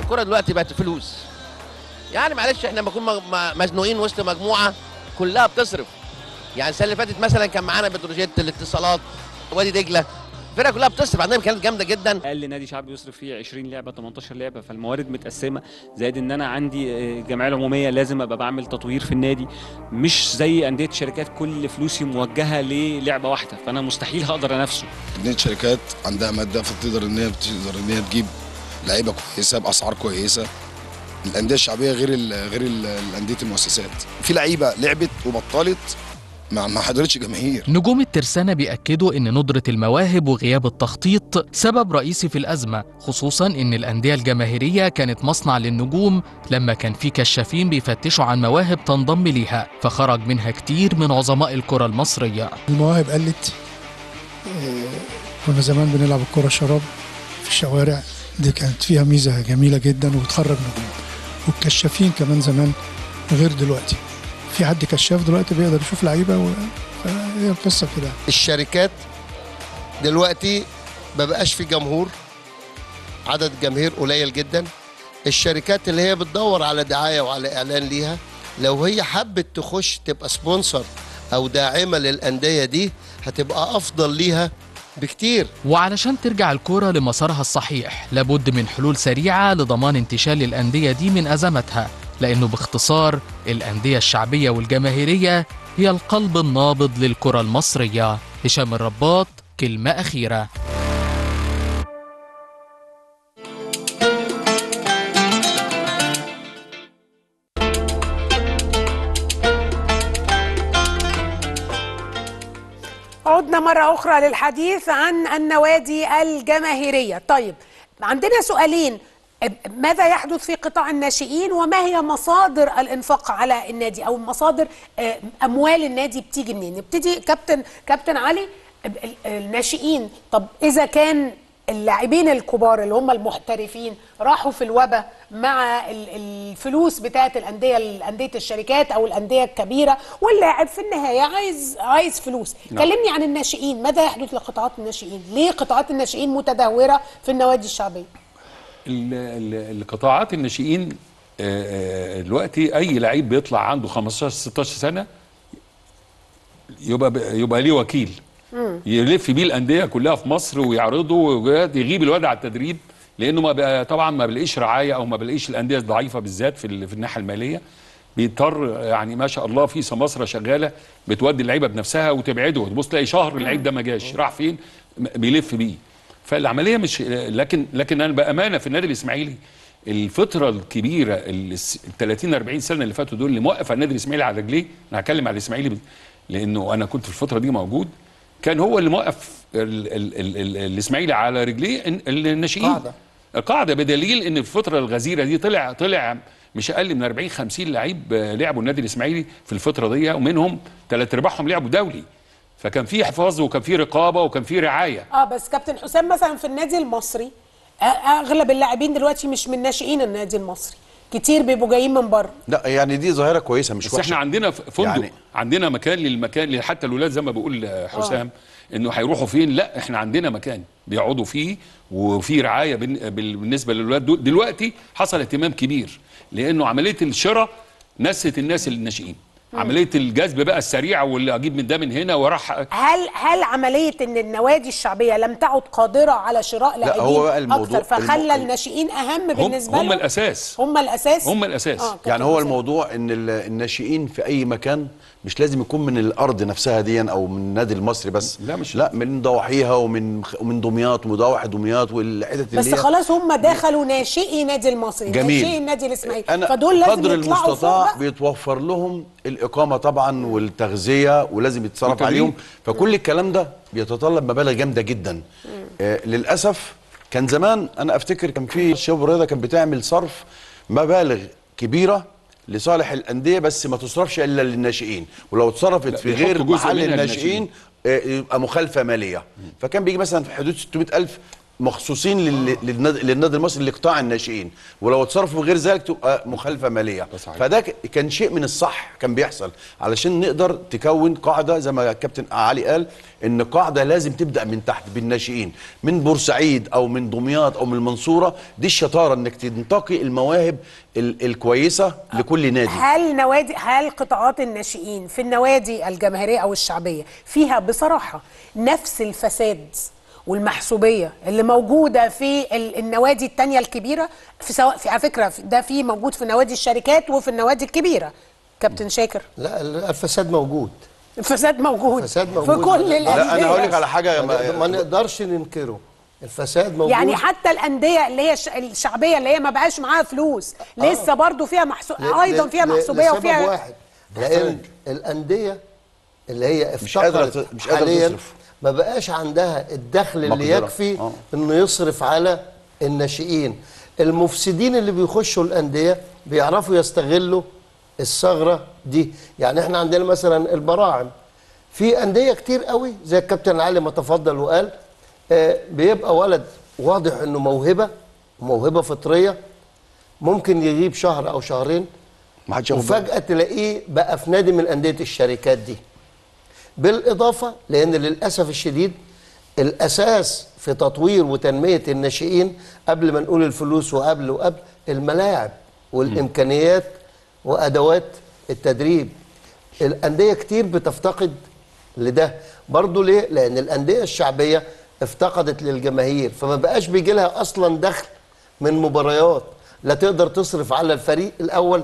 الكرة دلوقتي بقت فلوس يعني معلش احنا بنكون م- م- مزنوقين وسط مجموعة كلها بتصرف يعني السنة اللي فاتت مثلا كان معانا بتروجيت الاتصالات وادي دجلة الفرقة كلها بتصرف عندنا امكانيات جامدة جدا
اقل نادي شعبي يصرف فيه 20 لعبه 18 لعبه فالموارد متقسمه زائد ان انا عندي آه، الجمعيه العموميه لازم ابقى بعمل تطوير في النادي مش زي انديه شركات كل فلوسي موجهه للعبه واحده فانا مستحيل هقدر انافسه
انديه شركات عندها ماده فتقدر ان هي بتقدر ان هي تجيب لعيبه كويسه باسعار كويسه الانديه الشعبيه غير ال غير ال- الانديه المؤسسات في لعيبه لعبت وبطلت ما ما حضرتش جماهير
نجوم الترسانة بيأكدوا إن ندرة المواهب وغياب التخطيط سبب رئيسي في الأزمة خصوصا إن الأندية الجماهيرية كانت مصنع للنجوم لما كان في كشافين بيفتشوا عن مواهب تنضم ليها فخرج منها كتير من عظماء الكرة المصرية
المواهب قلت آه، كنا زمان بنلعب الكرة شراب في الشوارع دي كانت فيها ميزة جميلة جدا وبتخرج نجوم والكشافين كمان زمان غير دلوقتي في حد كشاف دلوقتي بيقدر يشوف لعيبة و... فهي القصة كده
الشركات دلوقتي ما بقاش في جمهور عدد جماهير قليل جدا الشركات اللي هي بتدور على دعايه وعلى اعلان ليها لو هي حبت تخش تبقى سبونسر او داعمه للانديه دي هتبقى افضل ليها بكتير
وعلشان ترجع الكرة لمسارها الصحيح لابد من حلول سريعة لضمان انتشال الأندية دي من أزمتها لأنه باختصار الأندية الشعبية والجماهيرية هي القلب النابض للكرة المصرية هشام الرباط كلمة أخيرة
عدنا مرة أخرى للحديث عن النوادي الجماهيرية طيب عندنا سؤالين ماذا يحدث في قطاع الناشئين وما هي مصادر الانفاق على النادي او مصادر آه، اموال النادي بتيجي منين نبتدي كابتن كابتن علي ال- ال- الناشئين طب اذا كان اللاعبين الكبار اللي هم المحترفين راحوا في الوبا مع ال- الفلوس بتاعه الانديه انديه الشركات او الانديه الكبيره واللاعب في النهايه عايز عايز فلوس
نعم.
كلمني عن الناشئين ماذا يحدث لقطاعات الناشئين ليه قطاعات الناشئين متدهوره في النوادي الشعبيه
ال- ال- القطاعات الناشئين آه، آه، دلوقتي اي لعيب بيطلع عنده 15 16 سنه يبقى ب- يبقى ليه وكيل يلف بيه الانديه كلها في مصر ويعرضه ويغيب الواد على التدريب لانه ما بقى طبعا ما بلاقيش رعايه او ما بلاقيش الانديه الضعيفه بالذات في ال- في الناحيه الماليه بيضطر يعني ما شاء الله في سماسره شغاله بتودي اللعيبه بنفسها وتبعده تبص تلاقي شهر اللعيب ده ما جاش راح فين م- بيلف بيه فالعمليه مش لكن لكن انا بامانه في النادي الاسماعيلي الفتره الكبيره ال 30 40 سنه اللي فاتوا دول اللي موقف النادي الاسماعيلي على رجليه انا هتكلم على الاسماعيلي ب- لانه انا كنت في الفتره دي موجود كان هو اللي موقف ال- ال- ال- ال- الاسماعيلي على رجليه إن- الناشئين
قاعدة.
القاعده بدليل ان في الفتره الغزيره دي طلع طلع مش اقل من 40 50 لعيب آه، لعبوا النادي الاسماعيلي في الفتره دي ومنهم ثلاث ارباعهم لعبوا دولي فكان في حفاظ وكان في رقابه وكان في رعايه
اه بس كابتن حسام مثلا في النادي المصري آه، اغلب اللاعبين دلوقتي مش من ناشئين النادي المصري كتير بيبقوا جايين من بره
لا يعني دي ظاهره كويسه مش
بس
وحشه
احنا عندنا ف- فندق
يعني-
يعني عندنا مكان للمكان حتى الاولاد زي ما بيقول آه، حسام انه هيروحوا فين لا احنا عندنا مكان بيقعدوا فيه وفي رعايه بن- بال- بالنسبه للولاد دول دلوقتي حصل اهتمام كبير لانه عمليه الشراء نست الناس الناشئين عمليه الجذب بقى السريعه واللي اجيب من ده من هنا واروح
هل هل عمليه ان النوادي الشعبيه لم تعد قادره على شراء
لا،
لاعبين
هو بقى الموضوع-
اكتر فخلى
الم-
الناشئين اهم
هم,
بالنسبه
هم
لهم
الاساس
هم الاساس
هم الاساس
آه، كابتن
يعني هو
حسام.
الموضوع ان ال- الناشئين في اي مكان مش لازم يكون من الارض نفسها دي او من النادي المصري بس
لا مش
لا من ضواحيها ومن ومن دمياط وضواحي دمياط والحتت اللي
بس
هي
خلاص هم دخلوا ناشئي نادي المصري
جميل.
ناشئي النادي الاسماعيلي
انا
فدول لازم
قدر
يطلعوا فوق
المستطاع
بقى.
بيتوفر لهم الاقامه طبعا والتغذيه ولازم يتصرف
والتدريب.
عليهم فكل الكلام ده بيتطلب مبالغ جامده جدا آه للاسف كان زمان انا افتكر كان في شباب الرياضه كان بتعمل صرف مبالغ كبيره لصالح الانديه بس ما تصرفش الا للناشئين ولو اتصرفت
لا،
في
بيحطوا
غير
جزء
محل
منها
الناشئين آه، يبقى مخالفه ماليه فكان بيجي مثلا في حدود 600000 مخصوصين لل- للنادي للنادي المصري لقطاع الناشئين ولو اتصرفوا غير ذلك تبقى مخالفه ماليه فده ك- كان شيء من الصح كان بيحصل علشان نقدر تكون قاعده زي ما الكابتن علي قال ان قاعده لازم تبدا من تحت بالناشئين من بورسعيد او من دمياط او من المنصوره دي الشطاره انك تنتقي المواهب ال- الكويسه لكل نادي
هل نوادي هل قطاعات الناشئين في النوادي الجماهيريه او الشعبيه فيها بصراحه نفس الفساد والمحسوبيه اللي موجوده في ال- النوادي التانية الكبيره في سواء في على فكره ده في موجود في نوادي الشركات وفي النوادي الكبيره كابتن شاكر
لا الفساد موجود
الفساد موجود
الفساد موجود
في كل الانديه
لا انا هقول لك على حاجه
ما, ما نقدرش ننكره الفساد موجود
يعني حتى الانديه اللي هي الش- الشعبيه اللي هي ما بقاش معاها فلوس لسه برضو فيها محسوب
ل-
ايضا
ل-
فيها
ل-
محسوبيه
لسبب
وفيها
واحد لان الانديه اللي هي
مش قادرة
افتقرت
ت- مش قادرة
حاليا
تصرف.
ما بقاش عندها الدخل اللي
مقدرة.
يكفي
آه.
انه يصرف على الناشئين المفسدين اللي بيخشوا الانديه بيعرفوا يستغلوا الثغره دي يعني احنا عندنا مثلا البراعم في انديه كتير قوي زي الكابتن علي ما تفضل وقال آه بيبقى ولد واضح انه موهبه موهبه فطريه ممكن يغيب شهر او شهرين
ما حدش ياخد باله.
وفجاه تلاقيه بقى في نادي من انديه الشركات دي بالاضافه لان للاسف الشديد الاساس في تطوير وتنميه الناشئين قبل ما نقول الفلوس وقبل وقبل الملاعب والامكانيات وادوات التدريب الانديه كتير بتفتقد لده برضه ليه لان الانديه الشعبيه افتقدت للجماهير فما بقاش بيجي لها اصلا دخل من مباريات لا تقدر تصرف على الفريق الاول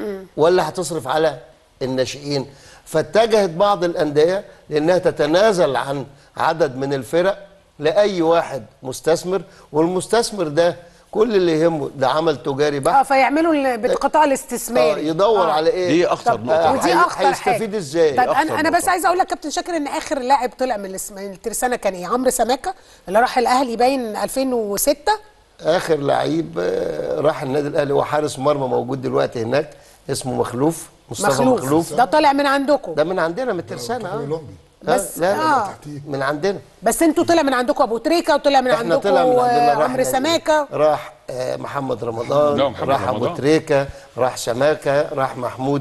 ولا هتصرف على الناشئين فاتجهت بعض الانديه لانها تتنازل عن عدد من الفرق لاي واحد مستثمر والمستثمر ده كل اللي يهمه ده عمل تجاري بحت
اه فيعملوا ال- بالقطاع الاستثماري
آه يدور
آه.
على ايه
دي أخطر
طب،
نقطة.
آه،
ودي
هي-
اخطر
هيستفيد
حاجه
ازاي
طب انا
أخطر
انا بس
نقطة.
عايزه اقول لك كابتن شاكر ان اخر لاعب طلع من الاسم- من الترسانه كان ايه عمرو سماكه اللي راح الاهلي باين 2006
اخر لعيب آه، راح النادي الاهلي هو حارس مرمى موجود دلوقتي هناك اسمه مخلوف مصطفى
مخلوف.
مخلوف
ده طالع من عندكم
ده من عندنا من الترسانه اه
بس
لا
آه.
من عندنا
بس انتوا طلع من عندكم ابو تريكه وطلع من
احنا
عندكم
طلع من عندنا
آه،
راح
عمرو
نادي-
سماكه
راح آه، محمد رمضان
لا، محمد
راح ابو
رمضان.
تريكه راح سماكه راح محمود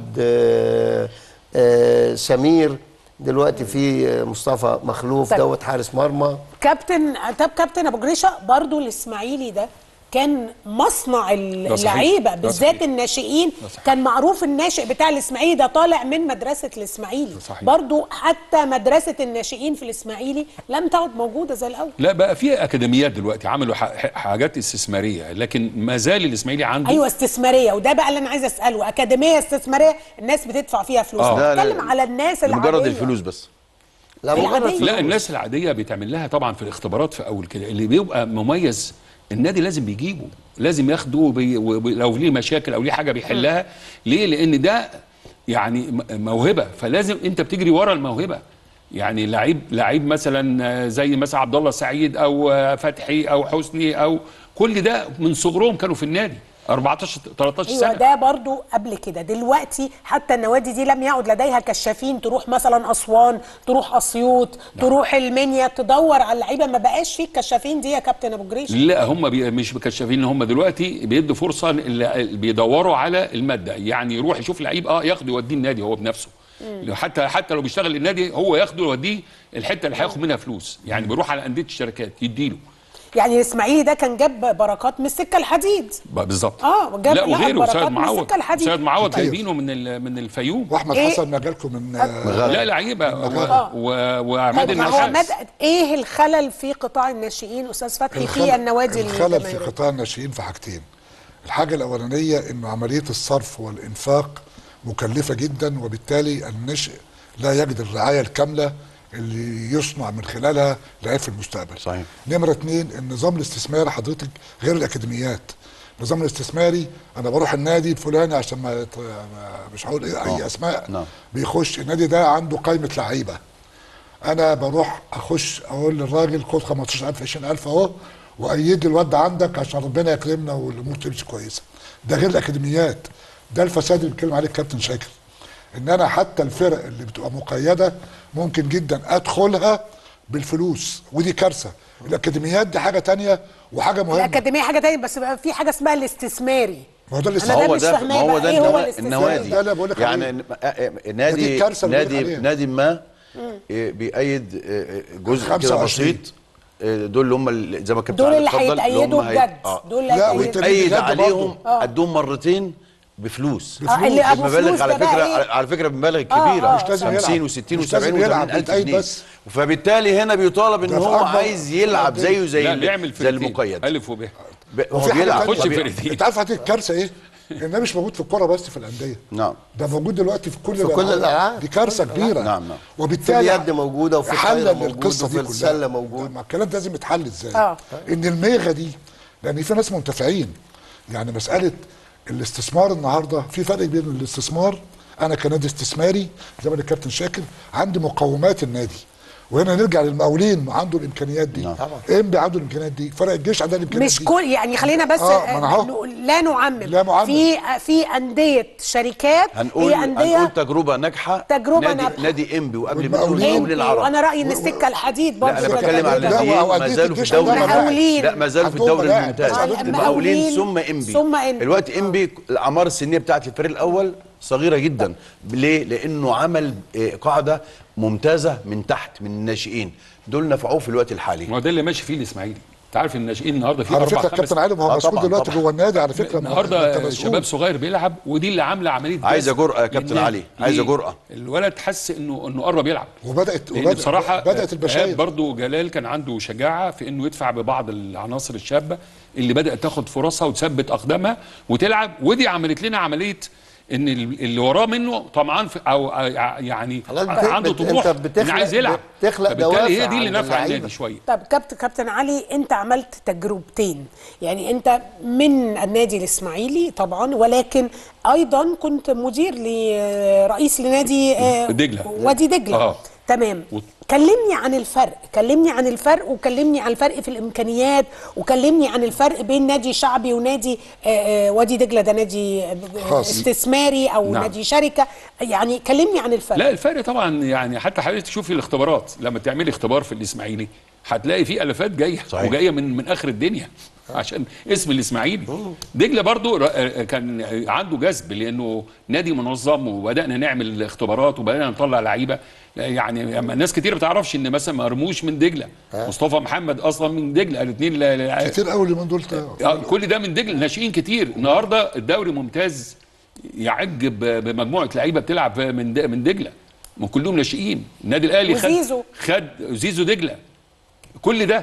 آه، آه، سمير دلوقتي في آه، مصطفى مخلوف
طيب.
دوت حارس مرمى
كابتن طب كابتن ابو جريشه برضو الاسماعيلي ده كان مصنع
ده صحيح.
اللعيبه
ده
بالذات
صحيح.
الناشئين
ده صحيح.
كان معروف الناشئ بتاع الاسماعيلي ده طالع من مدرسه الاسماعيلي
صحيح.
برضو حتى مدرسه الناشئين في الاسماعيلي لم تعد موجوده زي الاول
لا بقى في اكاديميات دلوقتي عملوا ح- ح- حاجات استثماريه لكن ما زال الاسماعيلي عنده
ايوه استثماريه وده بقى اللي انا عايزه اساله اكاديميه استثماريه الناس بتدفع فيها فلوس
آه.
لا، لا،
بتكلم على الناس العاديه
لمجرد الفلوس بس
لا مجرد
العادية.
فلوس.
لا الناس العاديه بيتعمل لها طبعا في الاختبارات في اول كده اللي بيبقى مميز النادي لازم بيجيبه لازم ياخده وبي... وبي... لو ليه مشاكل او ليه حاجه بيحلها ليه لان ده يعني م- موهبه فلازم انت بتجري ورا الموهبه يعني لعيب لعيب مثلا آه، زي مثلا عبد الله السعيد او آه، فتحي او حسني او كل ده من صغرهم كانوا في النادي 14 13
ايوه
سنه
ده برضو قبل كده دلوقتي حتى النوادي دي لم يعد لديها كشافين تروح مثلا اسوان تروح اسيوط تروح المنيا تدور على اللعيبه ما بقاش في الكشافين دي يا كابتن ابو جريش
لا هم بي مش مكشفين هم دلوقتي بيدوا فرصه اللي بيدوروا على الماده يعني يروح يشوف لعيب اه ياخده يوديه النادي هو بنفسه لو حتى حتى لو بيشتغل النادي هو ياخده يوديه الحته اللي هياخد منها فلوس يعني بيروح على انديه الشركات يديله
يعني الاسماعيلي ده كان جاب بركات من السكه الحديد
بقى بالظبط
اه جاب
لا
لاعب
وغيره
بركات
سيد
من
معوض
السكه الحديد
سيد معوض
طيب.
جايبينه من ال- من الفيوم
واحمد
إيه؟
حسن نجالكم من
لا لعيبه
آه.
و- و- وعماد
طيب هو
النحاس
مد... ايه الخلل في قطاع الناشئين استاذ فتحي في
الخلل-
النوادي
الخلل في
الجماهيرية؟
قطاع الناشئين في حاجتين الحاجة الأولانية إنه عملية الصرف والإنفاق مكلفة جدا وبالتالي النشء لا يجد الرعاية الكاملة اللي يصنع من خلالها لعيب في المستقبل
صحيح.
نمرة اتنين النظام الاستثماري حضرتك غير الأكاديميات النظام الاستثماري أنا بروح النادي الفلاني عشان ما يت- ما- مش هقول إيه أي
آه.
أسماء
نعم.
بيخش النادي ده عنده قائمة لعيبة انا بروح اخش اقول للراجل خد 15000 20000 اهو وايد لي الواد ده عندك عشان ربنا يكرمنا والامور تمشي كويسه ده غير الاكاديميات ده الفساد اللي بيتكلم عليه الكابتن شاكر ان انا حتى الفرق اللي بتبقى مقيده ممكن جدا ادخلها بالفلوس ودي كارثه الاكاديميات دي حاجه تانية وحاجه مهمه
الاكاديميه حاجه تانية بس بقى في حاجه اسمها الاستثماري
ما هو ده
أنا ده
هو
مش
ده
فاهماه
ما هو
بقى.
ده
إيه هو
النوا-
الاستثماري؟
النوادي
ده اللي بقول لك
يعني
عليه.
ن- آه، آه،
دي
نادي
الكارثة اللي بقول لك
نادي
عليها.
نادي ما
مم.
آه، بيأيد آه، آه، جزء كده
25.
بسيط آه، دول اللي هم اللي- زي ما كابتن
دول
علي
اللي
اتفضل،
هيتأيدوا
هم هي-
بجد.
آه.
دول اللي
لا،
هيتأيدوا.
ويتأيد
بجد
عليهم
برضه.
آه.
قدهم مرتين بفلوس
آه، اللي أبو فلوس
بمبالغ
ده
على
بقى
فكره
إيه؟
على- على فكره بمبالغ
آه،
كبيره
آه.
مش
مش
لازم
50
يلعب.
و60
مش لازم
و70
يلعب،
و80 الف
بيتأيد
جنيه
بس.
فبالتالي هنا بيطالب ان
ده في
هو
أكبر-
عايز يلعب زيه زي
لا
ال-
بيعمل
زي
فرقتين
المقيد
الف وب
ب- هو
وفي حاجه
بيلعب
تانية
خش
طبيعي.
فرقتين.
انت عارف هتيجي الكارثه ايه؟ ان ده مش موجود في الكوره بس في الانديه
نعم
ده موجود دلوقتي في كل
في كل الألعاب.
دي كارثه كبيره
نعم، نعم.
في
وبالتالي
اليد موجوده وفي
حل
الطايره موجود
للقصه
وفي
دي كلها
السله موجود
ما الكلام ده لازم يتحل ازاي؟
آه.
ان الميغه دي لان في ناس منتفعين يعني مساله الاستثمار النهارده في فرق بين الاستثمار انا كنادي استثماري زي ما قال الكابتن شاكر عندي مقومات النادي وهنا نرجع للمقاولين عنده الامكانيات دي طبعا انبي عنده الامكانيات دي فرق الجيش عنده الامكانيات
مش
دي
كل يعني خلينا بس
آه، ما أنا
آه،
أهو.
نقول- لا نعمم
لا نعمم.
في في انديه شركات
هنقول
هي انديه
هنقول تجربه ناجحه
تجربة
نادي
ناجحة.
نادي انبي وقبل منه
والمقاولين.
المقاولين العرب
وانا رايي ان السكه الحديد برضه
لا انا
كده
بتكلم على
كده.
لا،
الناديين
وأندية
ما زالوا في
الجيش
الدوري
عندهم
مقاولين.
لا ما زالوا في
عندهم
الدوري
ملاعب.
الممتاز
آه،
المقاولين
المقاولين
ثم انبي
ثم إنبي.
الوقت انبي الاعمار السنيه بتاعت الفريق الاول صغيره جدا ليه لانه عمل آه، قاعده ممتازه من تحت من الناشئين دول نفعوه في الوقت الحالي
ما هو ده اللي ماشي فيه الاسماعيلي انت عارف الناشئين النهارده في
على
اربع
فكره
خمس
الكابتن علي ما هو
آه،
مسؤول
طبعاً،
دلوقتي
طبعاً.
جوه النادي على فكره ما هو- أنت
النهارده
مسؤول.
شباب صغير بيلعب ودي اللي عامله عمليه
عايزة
جذب
جرأة يا كابتن
للنادي.
علي، عايزة
ليه؟
جرأة.
الولد حس انه انه قرب يلعب
وبدات
لان
وبدأ
بصراحه
بدات البشاير
إيهاب برضو جلال كان عنده شجاعه في انه يدفع ببعض العناصر الشابه اللي بدات تاخد فرصها وتثبت اقدامها وتلعب ودي عملت لنا عمليه ان ال- اللي وراه منه طمعان في او آه، يعني
خلاص بت-
عنده
بت-
طموح
أنت بتخلق-
إن عايز يلعب
بتخلق
فبالتالي
دوافع
هي دي اللي
عند
نفع
اللعيبة.
النادي شويه
طب كابتن كابتن علي انت عملت تجربتين يعني انت من النادي الاسماعيلي طبعا ولكن ايضا كنت مدير لرئيس لنادي آه،
دجلة.
وادي دجله
آه.
تمام
و-
كلمني عن الفرق كلمني عن الفرق وكلمني عن الفرق في الامكانيات وكلمني عن الفرق بين نادي شعبي ونادي آه، آه، وادي دجله ده نادي آه،
خاص.
استثماري او
نعم.
نادي شركه يعني كلمني عن الفرق
لا الفرق طبعا يعني حتى حضرتك تشوفي الاختبارات لما تعملي اختبار في الاسماعيلي هتلاقي في الافات جايه
صحيح.
وجايه من من اخر الدنيا عشان اسم الاسماعيلي دجله برضو ر- كان عنده جذب لانه نادي منظم وبدانا نعمل اختبارات وبدانا نطلع لعيبه يعني لما الناس كتير ما تعرفش ان مثلا مرموش من دجله مصطفى محمد اصلا من دجله الاثنين
كتير قوي اللي من دول
آه، كل ده من دجله ناشئين كتير النهارده الدوري ممتاز يعج ب- بمجموعه لعيبه بتلعب من د- من دجله من كلهم ناشئين النادي الاهلي خد
وزيزو.
خد زيزو دجله كل ده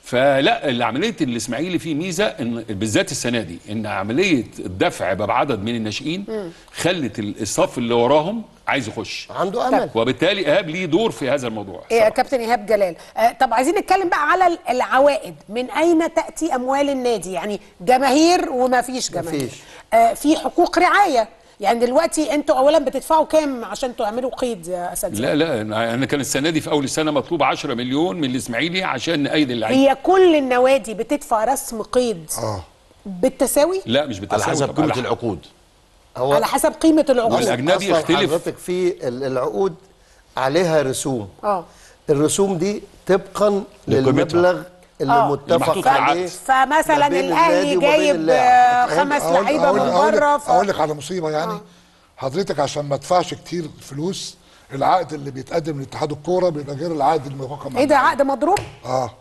فلا عمليه الاسماعيلي فيه ميزه ان بالذات السنه دي ان عمليه الدفع بعدد من الناشئين خلت ال- الصف اللي وراهم عايز يخش
عنده امل
وبالتالي ايهاب ليه دور في هذا الموضوع
إيه كابتن ايهاب جلال آه طب عايزين نتكلم بقى على ال- العوائد من اين تاتي اموال النادي يعني جماهير وما فيش جماهير
مفيش.
آه في حقوق رعايه يعني دلوقتي انتوا اولا بتدفعوا كام عشان تعملوا قيد يا اساتذه
لا لا انا أنا كان السنه دي في اول السنه مطلوب 10 مليون من الاسماعيلي عشان نأيد اللعيبه
هي كل النوادي بتدفع رسم قيد
اه
بالتساوي
لا مش
على
بالتساوي
حسب
طبعاً.
قيمه
على-
العقود
هو
على حسب قيمه العقود
والأجنبي
أصلاً
يختلف.
حضرتك في ال- العقود عليها رسوم
اه
الرسوم دي طبقا
لقيمتها.
للمبلغ اللي
آه.
المحطوط
متفق
في العقد.
عليه
فمثلا
ما بين
الاهلي
النادي وما بين
جايب
اللاعب.
آه، خمس
أقول-
لعيبه
أقول-
من
أقول-
بره ف...
اقول لك على مصيبه يعني حضرتك عشان ما ادفعش كتير فلوس العقد اللي بيتقدم لاتحاد الكوره بيبقى غير العقد الموقع مع
ايه ده
النادي.
عقد مضروب
اه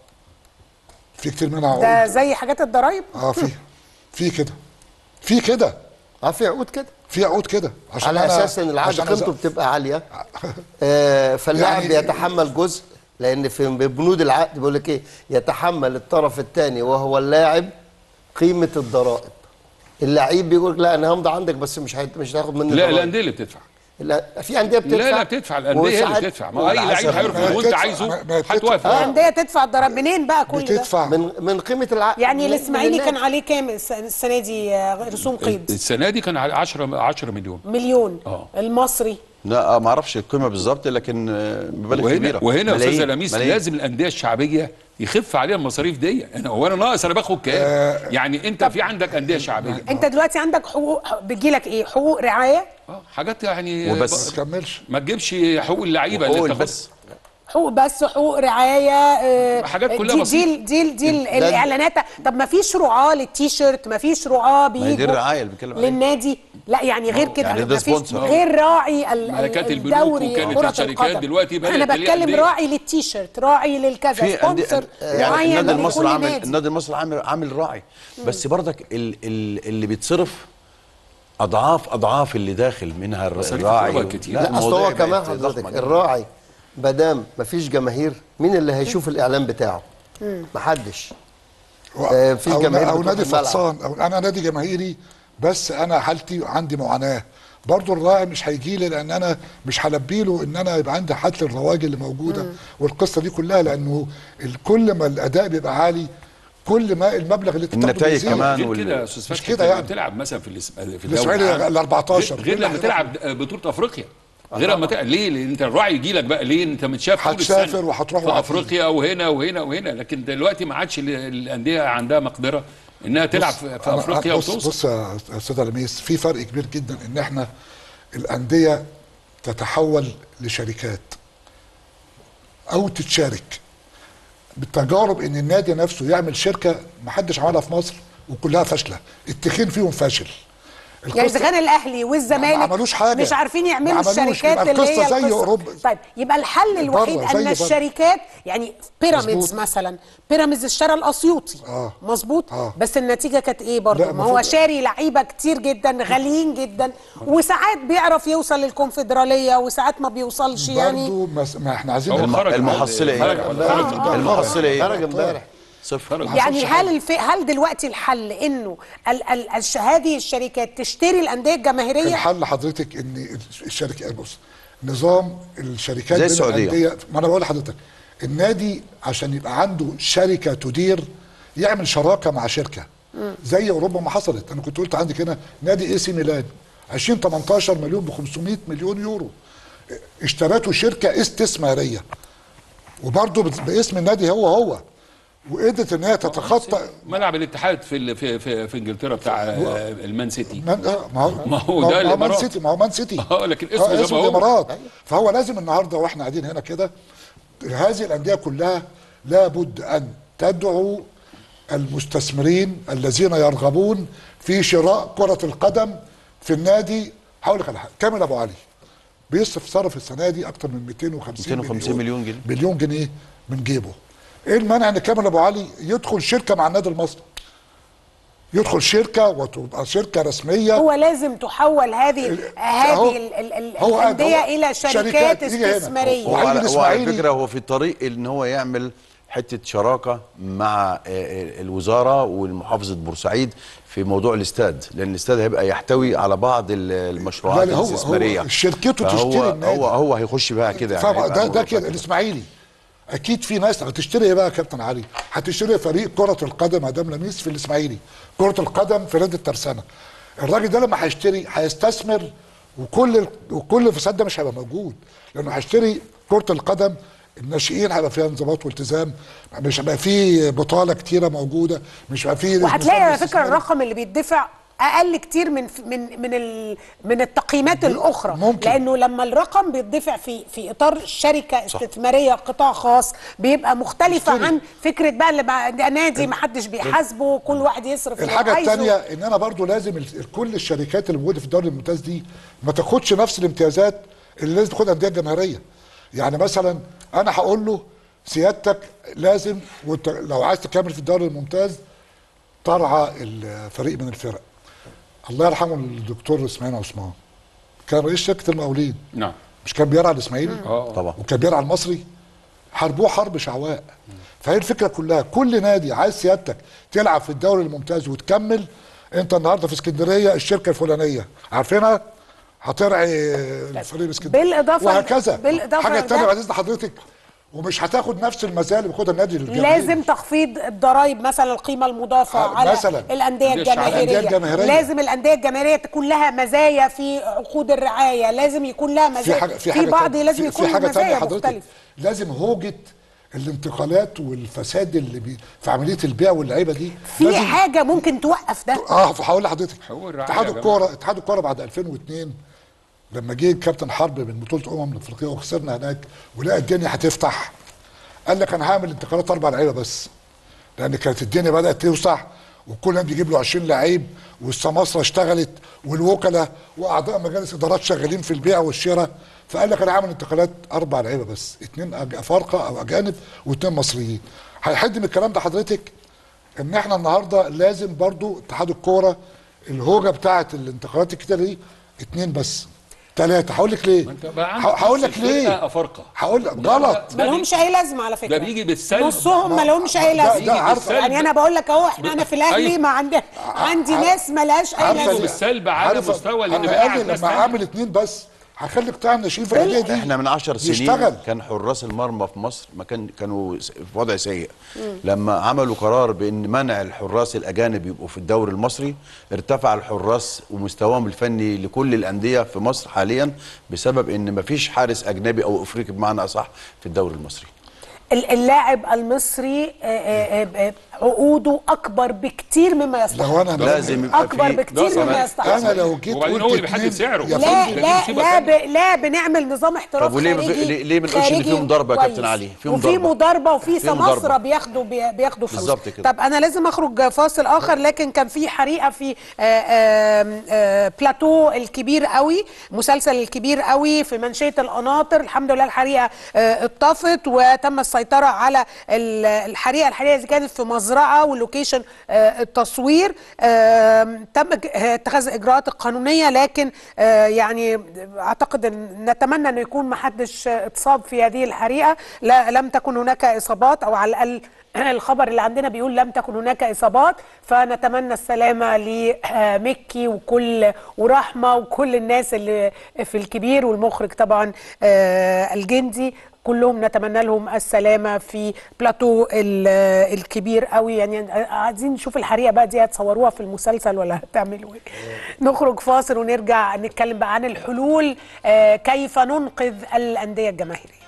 في كتير منها
ده
عقود
زي حاجات الضرايب
اه في في كده في كده
اه في عقود كده
في عقود كده عشان
على
أنا-
اساس ان العقد
عشان
قيمته
أز-
بتبقى عاليه آه فاللاعب
يعني-
يتحمل جزء لان في بنود العقد بيقول لك ايه يتحمل الطرف الثاني وهو اللاعب قيمه الضرائب اللعيب بيقول لك لا انا همضي عندك بس مش هيت- مش هتاخد مني
لا
ضرائب.
الانديه اللي بتدفع
لا في انديه بتدفع
لا لا بتدفع الانديه هي اللي
وساعات-
بتدفع ما اي
وعلى
لعيب
حسب-
هيرفض
ما
وانت
بتدفع-
عايزه
ما- ما بتدفع.
هتوافق
الانديه تدفع الضرايب منين بقى كل ده
بتدفع
من من قيمه العقد
يعني
من-
الاسماعيلي
من
كان
النادي.
عليه كام الس- السنه دي آه، رسوم قيد
السنه دي كان على 10 10 مليون
مليون
آه.
المصري
لا آه، ما اعرفش القيمه بالظبط لكن آه، مبالغ
وهنا
كبيره
وهنا يا استاذ
ملايين-
لميس
ملايين.
لازم الانديه الشعبيه يخف عليها المصاريف دي انا هو انا ناقص انا باخد كام يعني انت في عندك انديه شعبيه
انت دلوقتي عندك حقوق بيجيلك ايه حقوق رعايه
آه، حاجات يعني
وبس.
ما تكملش
ما تجيبش حقوق اللعيبه اللي
وقول
بتاخدها
بس
حقوق بس حقوق رعايه آه،
حاجات كلها
دي
بسيطة.
دي دي, دي ال-
ده-
الاعلانات طب ما فيش رعاه للتيشيرت ما فيش رعاه
ما هي دي
بيجوا
الرعاية اللي بنتكلم عليها.
للنادي لا يعني غير كده
يعني ده
ما فيش
sponsor.
غير راعي ال-
ما
ال-
كانت البنوك
الدوري
وكانت
كرة
الشركات
القدم.
دلوقتي بدأت
انا
تلاقي
بتكلم
أندية.
راعي للتيشيرت راعي للكذا
في أندية
سبونسر
يعني
معين
النادي
لكل
المصري عامل
نادي.
النادي المصري عامل عامل راعي بس برضك ال ال اللي بيتصرف اضعاف اضعاف اللي داخل منها الر-
مصاريف
الراعي
الكورة كتير.
لا اصل
المواضيع
هو كمان
بقت
حضرتك
ضخمة جداً.
الراعي ما دام مفيش جماهير مين اللي هيشوف الاعلان بتاعه؟ محدش آه، مفيش
او,
جماهير
أو
بتروح
نادي
الملعب.
فطسان او انا نادي جماهيري بس انا حالتي عندي معاناه برضو الراعي مش هيجي لي لان انا مش هلبي له ان انا يبقى عندي حاله الرواج اللي موجوده والقصه دي كلها لانه ال- كل ما الاداء بيبقى عالي كل ما المبلغ اللي بتاخده
النتائج
بيزيد.
كمان
غير
وال-
كده يا استاذ
مش
فتحي
كده
لما
يعني.
بتلعب مثلا في الاس- في الدوري
الإسماعيلي
العام.
ال 14
غير, غير لما تلعب بطوله افريقيا غير لما تلعب ليه؟ لان انت الراعي يجي لك بقى ليه؟ انت متشاف طول
هتسافر
السنة
وهتروح
في
وهتيجي.
افريقيا وهنا وهنا وهنا لكن دلوقتي ما عادش ال- الانديه عندها مقدره انها تلعب في في
أنا-
افريقيا
بص
وتوصل
بص يا استاذ لميس في فرق كبير جدا ان احنا الانديه تتحول لشركات او تتشارك بالتجارب ان النادي نفسه يعمل شركه محدش عملها في مصر وكلها فاشله التخين فيهم فاشل
يعني اذا كان الاهلي والزمالك
ما عملوش حاجة.
مش عارفين
ما
يعملوا
عملوش.
الشركات
يبقى
اللي هي
القصة زي
القصة.
أوروبا.
طيب يبقى الحل الوحيد
بره،
ان
زي بره.
الشركات يعني بيراميدز
مظبوط.
مثلا بيراميدز اشترى الاسيوطي
آه.
مظبوط
آه.
بس النتيجه كانت ايه برضه
لا،
ما هو
المفروض-
شاري لعيبه كتير جدا غاليين جدا وساعات بيعرف يوصل للكونفدراليه وساعات ما بيوصلش يعني
برضو مس... ما احنا عايزين
هو
الم-
خرج
المحصله
خرج-
ايه؟
خرج-
المحصله ايه؟
خرج امبارح
صفر
يعني هل الف... هل دلوقتي الحل انه ال... ال... الش... هذه الشركات تشتري الانديه الجماهيريه
الحل حضرتك ان الشركه بص نظام الشركات
زي
بين
السعودية.
الأندية- ما انا بقول لحضرتك النادي عشان يبقى عنده شركه تدير يعمل شراكه مع شركه زي اوروبا ما حصلت انا كنت قلت عندك هنا نادي اي سي ميلان 20 18 مليون ب 500 مليون يورو اشترته شركه استثماريه وبرضه باسم النادي هو هو وقدرت ان هي تتخطى
ملعب الاتحاد في ال- في في, في انجلترا بتاع آه، المان سيتي
من آه، ما هو
ما هو
ما
ده
هو مان
الإمارات.
سيتي ما هو مان سيتي
اه لكن اسمه
آه،
زي
اسمه
ما هو
الامارات فهو لازم النهارده واحنا قاعدين هنا كده هذه الانديه كلها لابد ان تدعو المستثمرين الذين يرغبون في شراء كره القدم في النادي هقول لك على حاجه كامل ابو علي بيصرف صرف السنه دي اكتر من 250
250 مليون جنيه.
مليون جنيه من جيبه ايه المانع ان كامل ابو علي يدخل شركه مع النادي المصري يدخل شركه وتبقى شركه رسميه
هو لازم تحول هذه
هو-
هذه ال- ال- ال-
هو قاعد-
الانديه
هو
الى شركات
شركات يجي هنا.
استثماريه
هو على, هو على
الإسماعيلي.
فكره هو في طريق ان هو يعمل حته شراكه مع آه، آه، الوزاره والمحافظه بورسعيد في موضوع الاستاد لان الاستاد هيبقى يحتوي على بعض ال- المشروعات
لا، لا، هو-
الاستثماريه
هو شركته
فهو-
تشتري النادي.
هو هو هيخش بقى كده يعني
فاهم
هيبقى
ده ده
الموضوع
كده الاسماعيلي اكيد في ناس هتشتري ايه بقى يا كابتن علي هتشتري فريق كره القدم ادم لميس في الاسماعيلي كره القدم في نادي الترسانه الراجل ده لما هيشتري هيستثمر وكل ال- وكل الفساد ده مش هيبقى موجود لانه هيشتري كره القدم الناشئين هيبقى فيها انضباط والتزام مش هيبقى فيه بطاله كتيره موجوده مش هيبقى فيه
وهتلاقي
نظام
على فكره
استثماري.
الرقم اللي بيدفع اقل كتير من من من ال من التقييمات الاخرى
ممكن.
لانه لما الرقم بيدفع في في اطار شركه استثماريه قطاع خاص بيبقى مختلفه
يشتري.
عن فكره بقى اللي بقى ده نادي ما حدش بيحاسبه كل واحد يصرف اللي
الحاجه
عايزه.
الثانيه ان انا برضو لازم ال- كل الشركات اللي موجوده في الدوري الممتاز دي ما تاخدش نفس الامتيازات اللي لازم تاخدها الانديه الجماهيريه يعني مثلا انا هقول له سيادتك لازم وانت لو عايز تكمل في الدوري الممتاز ترعى الفريق من الفرق الله يرحمه الدكتور اسماعيل عثمان كان رئيس شركه المقاولين
نعم
مش كان بيرعى الاسماعيلي
اه
طبعا
وكان بيرعى المصري حاربوه حرب شعواء فهي الفكره كلها كل نادي عايز سيادتك تلعب في الدوري الممتاز وتكمل انت النهارده في اسكندريه الشركه الفلانيه عارفينها هترعي الفريق الاسكندريه
بالإضافة-
وهكذا
بالإضافة
حاجه
لده-
ثانيه بعد اذن حضرتك ومش هتاخد نفس المزايا اللي بياخدها النادي الجماهيري
لازم تخفيض الضرائب مثلا القيمه المضافه
آه،
على
مثلاً.
الانديه
الأندية الشعبية.
الجماهيريه
الأندية الجماهيرية.
لازم الانديه الجماهيريه تكون لها مزايا في عقود الرعايه لازم يكون لها
في
مزايا
حاجه في
في
حاجه
بعض
تانية-
لازم
في-
يكون
في حاجه ثانيه
مزايا
حضرتك
مختلفه
لازم هوجه الانتقالات والفساد اللي بي في عمليه البيع واللعيبه دي
في
لازم
حاجه ممكن توقف ده
اه هقول لحضرتك
حقوق الرعاية
اتحاد
يا جماعة.
الكوره اتحاد الكوره بعد 2002 لما جه كابتن حرب من بطوله امم الافريقيه وخسرنا هناك ولقى الدنيا هتفتح قال لك انا هعمل انتقالات اربع لعيبه بس لان كانت الدنيا بدات توسع وكل يوم بيجيب له 20 لعيب والسماسره اشتغلت والوكلاء واعضاء مجالس ادارات شغالين في البيع والشراء فقال لك انا هعمل انتقالات اربع لعيبه بس اثنين افارقه او اجانب واثنين مصريين هيحد من الكلام ده حضرتك ان احنا النهارده لازم برضو اتحاد الكوره الهوجه بتاعه الانتقالات الكتير دي اثنين بس ثلاثه هقول لك ليه هقول لك ليه
افارقه
هقول لك غلط
ما لهمش اي لازمه على فكره
ده بيجي بالسلب
نصهم ما لهمش اي
ده-
لازمه
ده عارفة-
يعني انا بقول لك اهو احنا انا في الاهلي
أيوة.
ما عندي عندي ناس ما لهاش اي
عارفة
لازمه
بالسلب على
عارفة-
مستوى لان
أنا
بيقعد
قال
ناس
لما
تانية.
اعمل اثنين بس هخلي قطاع الناشئين في الانديه دي
احنا من 10 سنين
يشتغل.
كان حراس المرمى في مصر ما كان كانوا س- في وضع سيء
مم.
لما عملوا قرار بان منع الحراس الاجانب يبقوا في الدوري المصري ارتفع الحراس ومستواهم الفني لكل الانديه في مصر حاليا بسبب ان ما فيش حارس اجنبي او افريقي بمعنى اصح في الدوري المصري
ال- اللاعب المصري آه، آه، آه، عقوده اكبر بكتير مما يستحق
لو أنا-
لازم يبقى
اكبر
في-
بكتير مما يستحق
انا لو جيت
وبعدين
قلت
هو اللي بيحدد
اتنين-
سعره.
يا
لا
فندم،
لا لا ب... لا بنعمل نظام احتراف
طب وليه ما في-
خارجي
ليه- ليه ما نقولش إن
خارجي
في مضاربة يا
كويس.
كابتن علي؟ في
وفي
مضاربة.
مضاربه وفي
في مضاربة.
سماسره بياخدوا بي- بياخدوا فلوس
بالظبط كده.
طب انا لازم اخرج فاصل اخر لكن كان في حريقه في آه، آه، آه، بلاتو الكبير قوي مسلسل الكبير قوي في منشيه القناطر الحمد لله الحريقه آه، اتطفت وتم السيطره على ال- الحريقه الحريقه دي كانت في مزرعه ولوكيشن آه، التصوير آم، تم ج- آه، اتخاذ الاجراءات القانونيه لكن آه، يعني اعتقد ان نتمنى انه يكون ما حدش اتصاب في هذه الحريقه لا لم تكن هناك اصابات او على الاقل الخبر اللي عندنا بيقول لم تكن هناك اصابات فنتمنى السلامه لمكي وكل ورحمه وكل الناس اللي في الكبير والمخرج طبعا آه، الجندي كلهم نتمنى لهم السلامه في بلاتو ال- الكبير قوي يعني عايزين نشوف الحريقه بقى دي هتصوروها في المسلسل ولا هتعملوا ايه نخرج فاصل ونرجع نتكلم بقى عن الحلول آه، كيف ننقذ الانديه الجماهيريه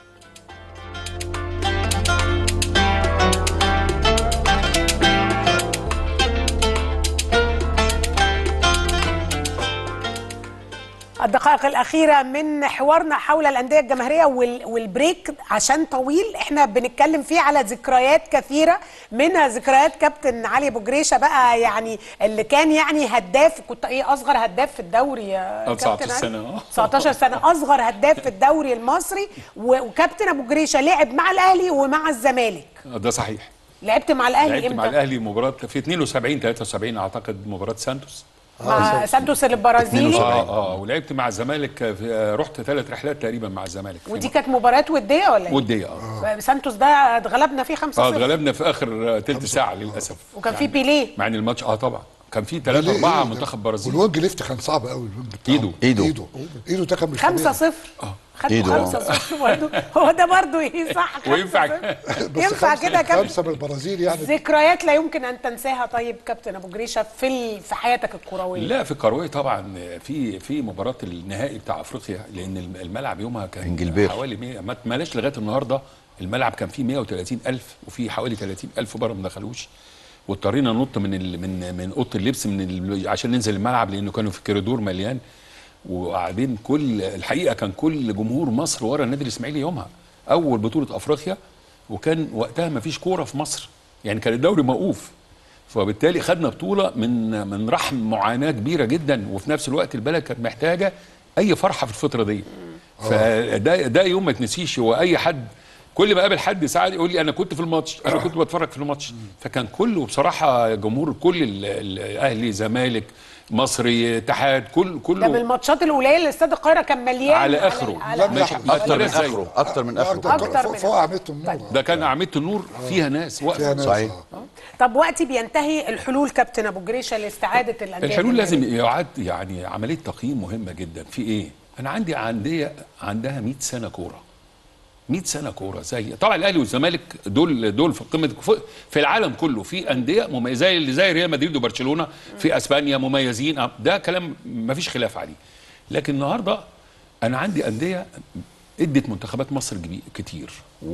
الدقائق الأخيرة من حوارنا حول الأندية الجماهيرية وال- والبريك عشان طويل احنا بنتكلم فيه على ذكريات كثيرة منها ذكريات كابتن علي أبو جريشة بقى يعني اللي كان يعني هداف كنت ايه أصغر هداف في الدوري يا
آه،
كابتن
19
علي؟
سنة، آه.
19 سنة أصغر هداف في الدوري المصري و- وكابتن أبو جريشة لعب مع الأهلي ومع الزمالك
ده صحيح
لعبت مع الأهلي
لعبت مع
امتى؟
الاهلي مباراه في 72 73 اعتقد مباراه سانتوس
مع سانتوس البرازيلي
اه اه ولعبت مع الزمالك في آه، رحت ثلاث رحلات تقريبا مع الزمالك في
ودي كانت مباراة ودية ولا ايه؟
وديه اه
سانتوس ده اتغلبنا فيه 5-0
اه اتغلبنا في اخر ثلث ساعه للاسف
وكان في بيليه
مع ان الماتش اه طبعا كان في 3
ليه؟
4
إيه؟
منتخب برازيل
والوينج ليفت كان صعب قوي الوينج بتاعه
ايده
ايده
ايده ايده ده كان مش
5
طبيعي.
0 خدوا
إيده، آه.
5 0 برضه هو ده برضه ايه صح خمسة
وينفع
صفر.
بس
ينفع
خمسة-
كده يا كابتن
خمسه من البرازيل يعني
ذكريات لا يمكن ان تنساها طيب كابتن ابو جريشه في ال- في حياتك الكرويه
لا في الكرويه طبعا في في مباراه النهائي بتاع افريقيا لان الم- الملعب يومها كان
إنجلبير.
حوالي 100 ما اتملاش لغايه النهارده الملعب كان فيه 130 الف وفي حوالي 30 الف بره ما دخلوش واضطرينا ننط من ال من من اوضه اللبس من ال عشان ننزل الملعب لانه كانوا في كوريدور مليان وقاعدين كل الحقيقه كان كل جمهور مصر ورا النادي الاسماعيلي يومها اول بطوله افريقيا وكان وقتها ما فيش كوره في مصر يعني كان الدوري موقوف فبالتالي خدنا بطوله من من رحم معاناه كبيره جدا وفي نفس الوقت البلد كانت محتاجه اي فرحه في الفتره دي فده ده يوم ما تنسيش هو اي حد كل ما قابل حد ساعات يقول لي انا كنت في الماتش انا كنت بتفرج في الماتش فكان كله بصراحه جمهور كل ال- ال- الاهلي زمالك مصري اتحاد كل
ده من
كله
الماتشات القليله اللي استاد القاهره كان مليان
على اخره
على
مش ما
اكتر من
اتملاش زيه.
اخره اكتر من اخره
أكتر
فوق-
من-
فوق عمليه النور
ده كان اعمده النور فيها ناس
فيها
واقفه
ناس
صحيح.
آه.
طب وقتي بينتهي الحلول كابتن ابو جريشه لاستعاده الانديه
الحلول
الجماهيرية.
لازم يعاد يعني عمليه تقييم مهمه جدا في ايه انا عندي انديه عندها 100 سنه كوره 100 سنه كوره زي طبعا الاهلي والزمالك دول دول في قمه في- في العالم كله في انديه مميزه زي اللي زي ريال مدريد وبرشلونه في اسبانيا مميزين أه، ده كلام ما فيش خلاف عليه لكن النهارده انا عندي انديه ادت منتخبات مصر جبي- كتير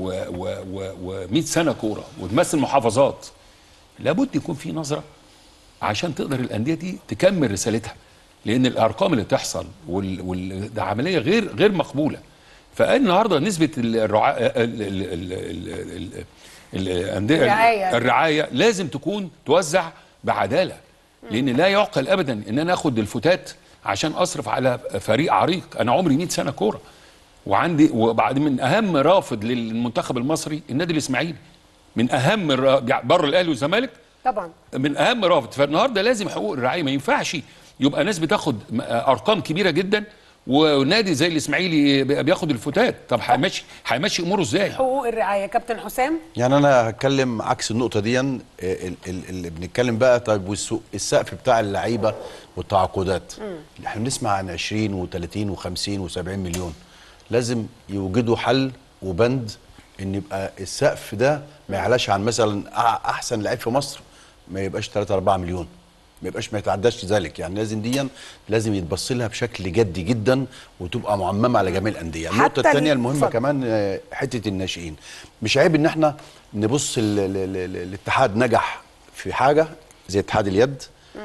و100 سنه كوره وتمثل محافظات لابد يكون في نظره عشان تقدر الانديه دي تكمل رسالتها لان الارقام اللي تحصل وال... وال... ده عمليه غير غير مقبوله فالنهارده نسبه الرعا... ال... ال... ال... ال... ال... الأندية-
الرعاية.
الرعايه لازم تكون توزع بعداله لان لا يعقل ابدا ان انا اخد الفتات عشان اصرف على فريق عريق انا عمري 100 سنه كوره وعندي وبعد من اهم رافض للمنتخب المصري النادي الاسماعيلي من اهم الرا- بره الاهلي والزمالك
طبعا
من اهم رافض فالنهارده لازم حقوق الرعايه ما ينفعش يبقى ناس بتاخد م- ارقام كبيره جدا ونادي زي الاسماعيلي بي- بياخد الفتات طب هيمشي هيمشي اموره ازاي
حقوق الرعايه كابتن حسام
يعني انا هتكلم عكس النقطه دي ال- ال- اللي بنتكلم بقى طيب والسوق السقف بتاع اللعيبه والتعاقدات احنا بنسمع عن 20 و30 و50 و70 مليون لازم يوجدوا حل وبند ان يبقى السقف ده ما يعلاش عن مثلا أع- احسن لعيب في مصر ما يبقاش 3 4 مليون ما يبقاش ما يتعداش ذلك يعني لازم دي لازم يتبص لها بشكل جدي جدا وتبقى معممه على جميع الانديه النقطه
حتى ال-
الثانيه المهمه
اتفضل.
كمان آه، حته الناشئين مش عيب ان احنا نبص ال- ال- ال- ال- الاتحاد نجح في حاجه زي اتحاد اليد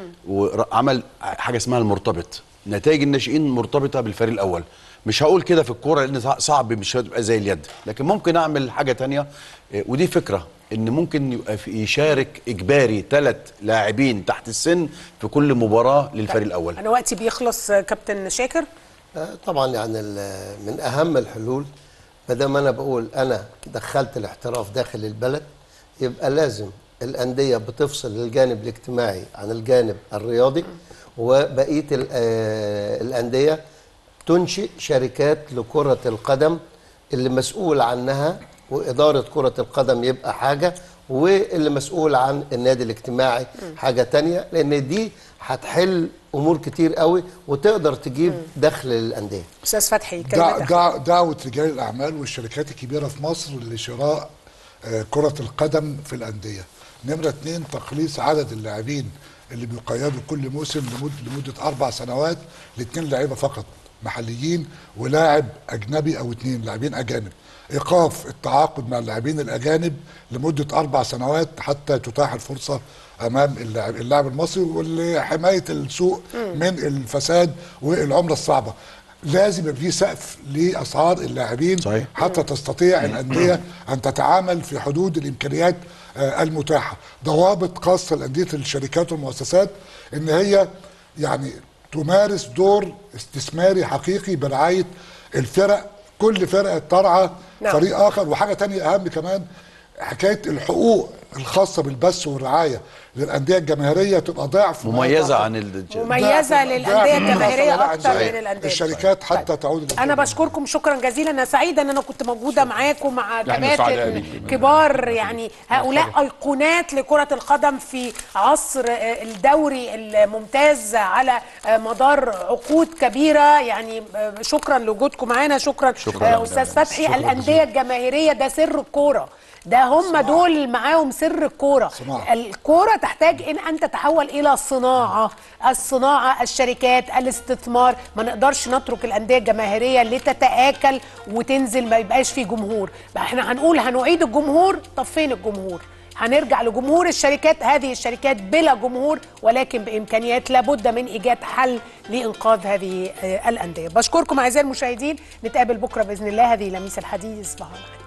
وعمل حاجه اسمها المرتبط نتائج الناشئين مرتبطه بالفريق الاول مش هقول كده في الكوره لان صع- صعب مش هتبقى زي اليد لكن ممكن اعمل حاجه تانية آه، ودي فكره ان ممكن يبقى في يشارك اجباري ثلاث لاعبين تحت السن في كل مباراه للفريق الاول
انا وقتي بيخلص آه، كابتن شاكر
آه، طبعا يعني ال- من اهم الحلول ما دام انا بقول انا دخلت الاحتراف داخل البلد يبقى لازم الانديه بتفصل الجانب الاجتماعي عن الجانب الرياضي وبقيه ال- آه، الانديه تنشئ شركات لكره القدم اللي مسؤول عنها واداره كره القدم يبقى حاجه واللي مسؤول عن النادي الاجتماعي حاجه تانية لان دي هتحل امور كتير قوي وتقدر تجيب دخل للانديه
استاذ فتحي
دع
كلمتك
دع دعوة رجال الأعمال والشركات الكبيرة في مصر لشراء آه، كرة القدم في الأندية نمرة اتنين تقليص عدد اللاعبين اللي بيقيدوا كل موسم لمدة, لمدة أربع سنوات لاتنين لعيبة فقط محليين ولاعب أجنبي أو اتنين لاعبين أجانب إيقاف التعاقد مع اللاعبين الأجانب لمدة أربع سنوات حتى تتاح الفرصة أمام اللاعب, اللاعب المصري ولحماية السوق من الفساد والعملة الصعبة لازم يبقى في سقف لاسعار اللاعبين صحيح. حتى تستطيع الانديه ان تتعامل في حدود الامكانيات آه، المتاحه ضوابط خاصه لانديه الشركات والمؤسسات ان هي يعني تمارس دور استثماري حقيقي برعايه الفرق كل فرقه ترعى
نعم.
فريق اخر وحاجه تانية اهم كمان حكايه الحقوق الخاصه بالبث والرعايه للانديه الجماهيريه تبقى ضعف ما
مميزه
تحت-
عن ال...
مميزة
ضعف-
للأندية
ضعف ما
الجماهيرية
تحصل
أكتر
عن
من الأندية.
الشركات حتى تعود
انا بشكركم شكرا جزيلا انا سعيده ان انا كنت موجوده معاكم مع
نحن سعداء
كباتن
بيك.
كبار يعني هؤلاء ايقونات لكره القدم في عصر آه، الدوري الممتاز على آه، مدار عقود كبيره يعني آه، شكرا لوجودكم معانا شكرا,
شكراً.
آه، استاذ فتحي
شكراً
الانديه الجماهيريه ده سر الكوره ده هم دول معاهم سر الكوره
صناعة.
الكوره تحتاج ان ان تتحول الى صناعه الصناعه الشركات الاستثمار ما نقدرش نترك الانديه الجماهيريه اللي تتاكل وتنزل ما يبقاش في جمهور بقى احنا هنقول هنعيد الجمهور طب فين الجمهور هنرجع لجمهور الشركات هذه الشركات بلا جمهور ولكن بامكانيات لابد من ايجاد حل لانقاذ هذه آه، الانديه بشكركم اعزائي المشاهدين نتقابل بكره باذن الله هذه لميس الحديث صباح الخير